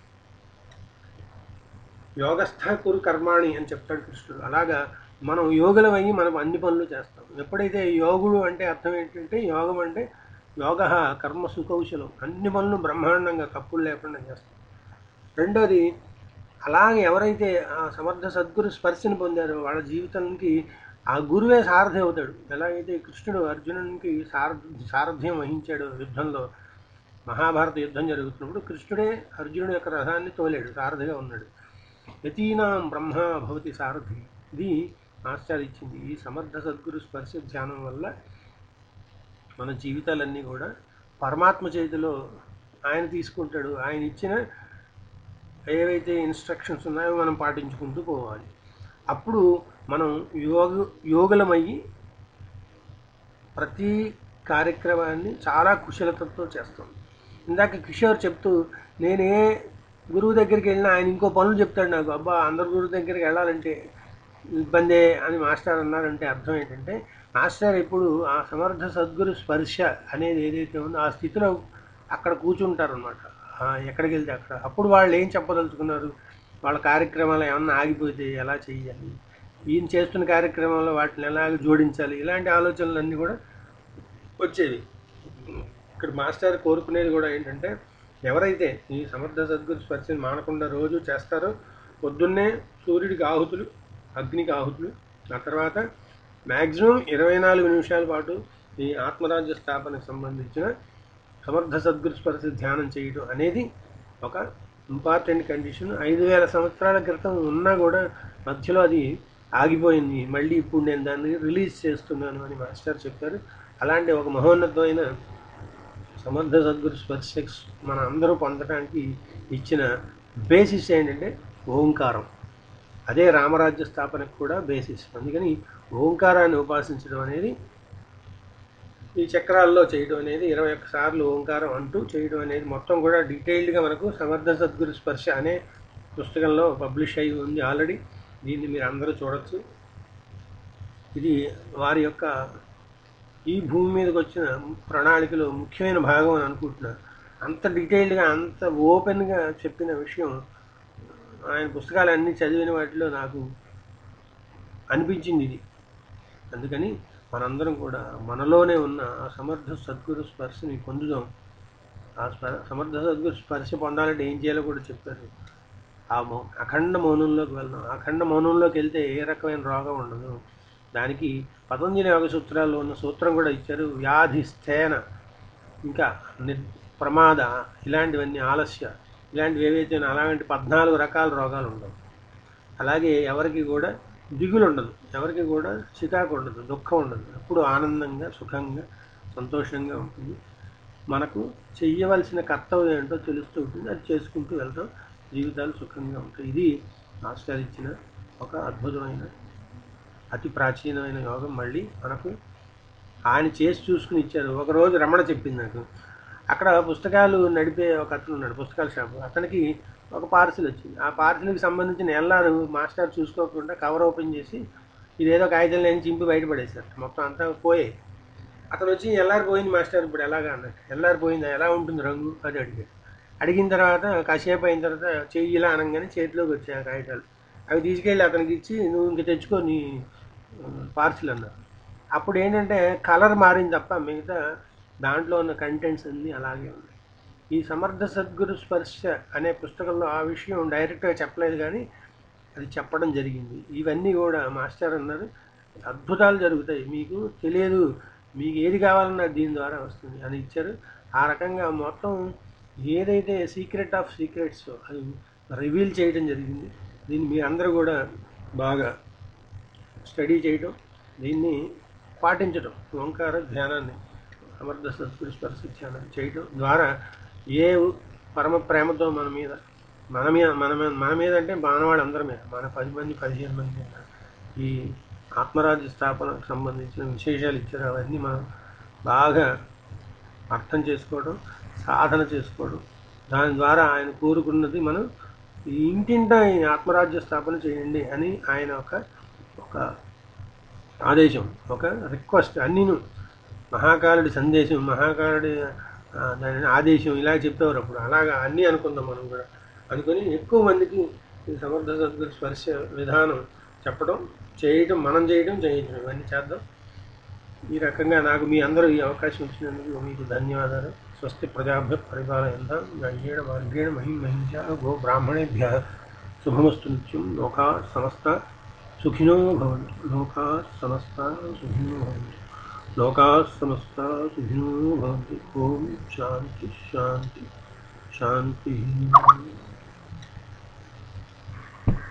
యోగస్థ కురు కర్మాణి అని చెప్తాడు కృష్ణుడు అలాగా మనం యోగులమయ్యి మనం అన్ని పనులు చేస్తాం ఎప్పుడైతే యోగుడు అంటే అర్థం ఏంటంటే యోగం అంటే యోగ కర్మ సుకౌశలం అన్ని పనులు బ్రహ్మాండంగా తప్పులు లేకుండా చేస్తాం రెండోది అలాగే ఎవరైతే ఆ సమర్థ సద్గురు స్పర్శని పొందారో వాళ్ళ జీవితానికి ఆ గురువే సారథి అవుతాడు ఎలాగైతే కృష్ణుడు అర్జునునికి సారథి సారథ్యం వహించాడు యుద్ధంలో మహాభారత యుద్ధం జరుగుతున్నప్పుడు కృష్ణుడే అర్జునుడి యొక్క రథాన్ని తోలాడు సారథిగా ఉన్నాడు యతీనాం బ్రహ్మ భవతి సారథి ఇది మాస్టర్ ఇచ్చింది ఈ సమర్థ సద్గురు స్పర్శ ధ్యానం వల్ల మన జీవితాలన్నీ కూడా పరమాత్మ చేతిలో ఆయన తీసుకుంటాడు ఆయన ఇచ్చిన ఏవైతే ఇన్స్ట్రక్షన్స్ ఉన్నాయో మనం పాటించుకుంటూ పోవాలి అప్పుడు మనం యోగ యోగులమయ్యి ప్రతి కార్యక్రమాన్ని చాలా కుశలతతో చేస్తాం ఇందాక కిషోర్ చెప్తూ నేనే గురువు దగ్గరికి వెళ్ళినా ఆయన ఇంకో పనులు చెప్తాడు నాకు అబ్బా అందరు గురువు దగ్గరికి వెళ్ళాలంటే ఇబ్బందే అని మాస్టర్ అన్నారంటే అర్థం ఏంటంటే మాస్టర్ ఇప్పుడు ఆ సమర్థ సద్గురు స్పర్శ అనేది ఏదైతే ఉందో ఆ స్థితిలో అక్కడ కూర్చుంటారు అనమాట ఆ ఆ, ఎక్కడికి వెళ్తే అక్కడ అప్పుడు వాళ్ళు ఏం చెప్పదలుచుకున్నారు వాళ్ళ కార్యక్రమాలు ఏమన్నా ఆగిపోతే ఎలా చేయాలి ఈయన చేస్తున్న కార్యక్రమంలో వాటిని ఎలా జోడించాలి ఇలాంటి ఆలోచనలన్నీ కూడా వచ్చేవి ఇక్కడ మాస్టర్ కోరుకునేది కూడా ఏంటంటే ఎవరైతే ఈ సమర్థ సద్గురు స్పర్శని మానకుండా రోజు చేస్తారో పొద్దున్నే సూర్యుడికి ఆహుతులు అగ్నికి ఆహుతులు ఆ తర్వాత మ్యాక్సిమం ఇరవై నాలుగు నిమిషాల పాటు ఈ ఆత్మరాజ్య స్థాపనకు సంబంధించిన సమర్థ సద్గురు స్పర్శ ధ్యానం చేయడం అనేది ఒక ఇంపార్టెంట్ కండిషన్ ఐదు వేల సంవత్సరాల క్రితం ఉన్నా కూడా మధ్యలో అది ఆగిపోయింది మళ్ళీ ఇప్పుడు నేను దాన్ని రిలీజ్ చేస్తున్నాను అని మాస్టర్ చెప్పారు అలాంటి ఒక మహోన్నతమైన సమర్థ సద్గురు స్పర్శ మన అందరూ పొందడానికి ఇచ్చిన బేసిస్ ఏంటంటే ఓంకారం అదే రామరాజ్య స్థాపనకు కూడా బేసిస్ అందుకని ఓంకారాన్ని ఉపాసించడం అనేది ఈ చక్రాల్లో చేయడం అనేది ఇరవై ఒక్క సార్లు ఓంకారం అంటూ చేయడం అనేది మొత్తం కూడా డీటెయిల్డ్గా మనకు సమర్థ సద్గురు స్పర్శ అనే పుస్తకంలో పబ్లిష్ అయి ఉంది ఆల్రెడీ దీన్ని మీరు అందరూ చూడొచ్చు ఇది వారి యొక్క ఈ భూమి మీదకి వచ్చిన ప్రణాళికలో ముఖ్యమైన భాగం అని అనుకుంటున్నాను అంత డీటెయిల్డ్గా అంత ఓపెన్గా చెప్పిన విషయం ఆయన పుస్తకాలు అన్నీ చదివిన వాటిలో నాకు అనిపించింది ఇది అందుకని మనందరం కూడా మనలోనే ఉన్న ఆ సమర్థ సద్గురు స్పర్శని పొందుదాం ఆ స్ప- సమర్థ సద్గురు స్పర్శ పొందాలంటే ఏం చేయాలో కూడా చెప్పారు ఆ మౌ అఖండ మౌనంలోకి వెళ్దాం అఖండ మౌనంలోకి వెళ్తే ఏ రకమైన రోగం ఉండదు దానికి పతంజలి యోగ సూత్రాల్లో ఉన్న సూత్రం కూడా ఇచ్చారు వ్యాధి స్థేన ఇంకా నిర్ ప్రమాద ఇలాంటివన్నీ ఆలస్య ఇలాంటివి ఏవైతే ఉన్నాయో అలాంటి పద్నాలుగు రకాల రోగాలు ఉండవు అలాగే ఎవరికి కూడా దిగులు ఉండదు ఎవరికి కూడా చికాకు ఉండదు దుఃఖం ఉండదు ఎప్పుడు ఆనందంగా సుఖంగా సంతోషంగా ఉంటుంది మనకు చెయ్యవలసిన కర్తవ్యం ఏంటో తెలుస్తూ ఉంటుంది అది చేసుకుంటూ వెళ్తాం జీవితాలు సుఖంగా ఉంటాయి ఇది మాస్టర్ ఇచ్చిన ఒక అద్భుతమైన అతి ప్రాచీనమైన యోగం మళ్ళీ మనకు ఆయన చేసి చూసుకుని ఇచ్చారు ఒకరోజు రమణ చెప్పింది నాకు అక్కడ పుస్తకాలు నడిపే ఒక అతను ఉన్నాడు పుస్తకాల షాపు అతనికి ఒక పార్సిల్ వచ్చింది ఆ పార్సిల్కి సంబంధించిన ఎల్లారు మాస్టర్ చూసుకోకుండా కవర్ ఓపెన్ చేసి ఇదేదో కాగితం లేని చింపి బయటపడేశారు మొత్తం అంతా పోయాయి అతను వచ్చి ఎల్లారు పోయింది మాస్టర్ ఇప్పుడు ఎలాగా అన్నట్టు ఎల్లారు పోయిందా ఎలా ఉంటుంది రంగు అది అడిగాడు అడిగిన తర్వాత కాసేపు అయిన తర్వాత చెయ్యి ఇలా అనగానే చేతిలోకి వచ్చాయి ఆ కాగితాలు అవి తీసుకెళ్ళి అతనికి ఇచ్చి నువ్వు ఇంక తెచ్చుకో నీ పార్సిల్ అన్నారు అప్పుడు ఏంటంటే కలర్ మారింది తప్ప మిగతా దాంట్లో ఉన్న కంటెంట్స్ అన్నీ అలాగే ఉన్నాయి ఈ సమర్థ సద్గురు స్పర్శ అనే పుస్తకంలో ఆ విషయం డైరెక్ట్గా చెప్పలేదు కానీ అది చెప్పడం జరిగింది ఇవన్నీ కూడా మాస్టర్ అన్నారు అద్భుతాలు జరుగుతాయి మీకు తెలియదు మీకు ఏది కావాలన్నా దీని ద్వారా వస్తుంది అని ఇచ్చారు ఆ రకంగా మొత్తం ఏదైతే సీక్రెట్ ఆఫ్ సీక్రెట్స్ అది రివీల్ చేయడం జరిగింది దీన్ని మీ అందరూ కూడా బాగా స్టడీ చేయటం దీన్ని పాటించడం ఓంకార ధ్యానాన్ని సమర్థ సత్పురుష స్పర్శ ధ్యానం చేయటం ద్వారా ఏ పరమ ప్రేమతో మన మీద మన మీద మన మీద మన మీద అంటే మానవాడు అందరి మీద మన పది మంది పదిహేను మంది మీద ఈ ఆత్మరాజ్య స్థాపనకు సంబంధించిన విశేషాలు ఇచ్చారు అవన్నీ మనం బాగా అర్థం చేసుకోవడం సాధన చేసుకోవడం దాని ద్వారా ఆయన కోరుకున్నది మనం ఈ ఇంటింట ఈ ఆత్మరాజ్య స్థాపన చేయండి అని ఆయన ఒక ఒక ఆదేశం ఒక రిక్వెస్ట్ అన్నీను మహాకాలుడి సందేశం మహాకాలుడి ఆ, దాని ఆదేశం ఇలా చెప్పేవారు అప్పుడు అలాగా అన్నీ అనుకుందాం మనం కూడా అనుకొని ఎక్కువ మందికి ఈ సమర్థ సద్గురు స్పర్శ విధానం చెప్పడం చేయటం మనం చేయడం చేయించడం ఇవన్నీ చేద్దాం ఈ రకంగా నాకు మీ అందరూ ఈ అవకాశం ఇచ్చినందుకు మీకు ధన్యవాదాలు స్వస్తి ప్రజాభ్య పరిపాలయంతాం గణ్యేణ మార్గేణ మహిం మహిష గో బ్రాహ్మణేభ్య శుభమస్తు నిత్యం లోకా సమస్త సుఖినో భవంతు లోకా సమస్త సుఖినో భవంతు లోకా సమస్త సుఖినో భవంతు ఓం శాంతి శాంతి శాంతి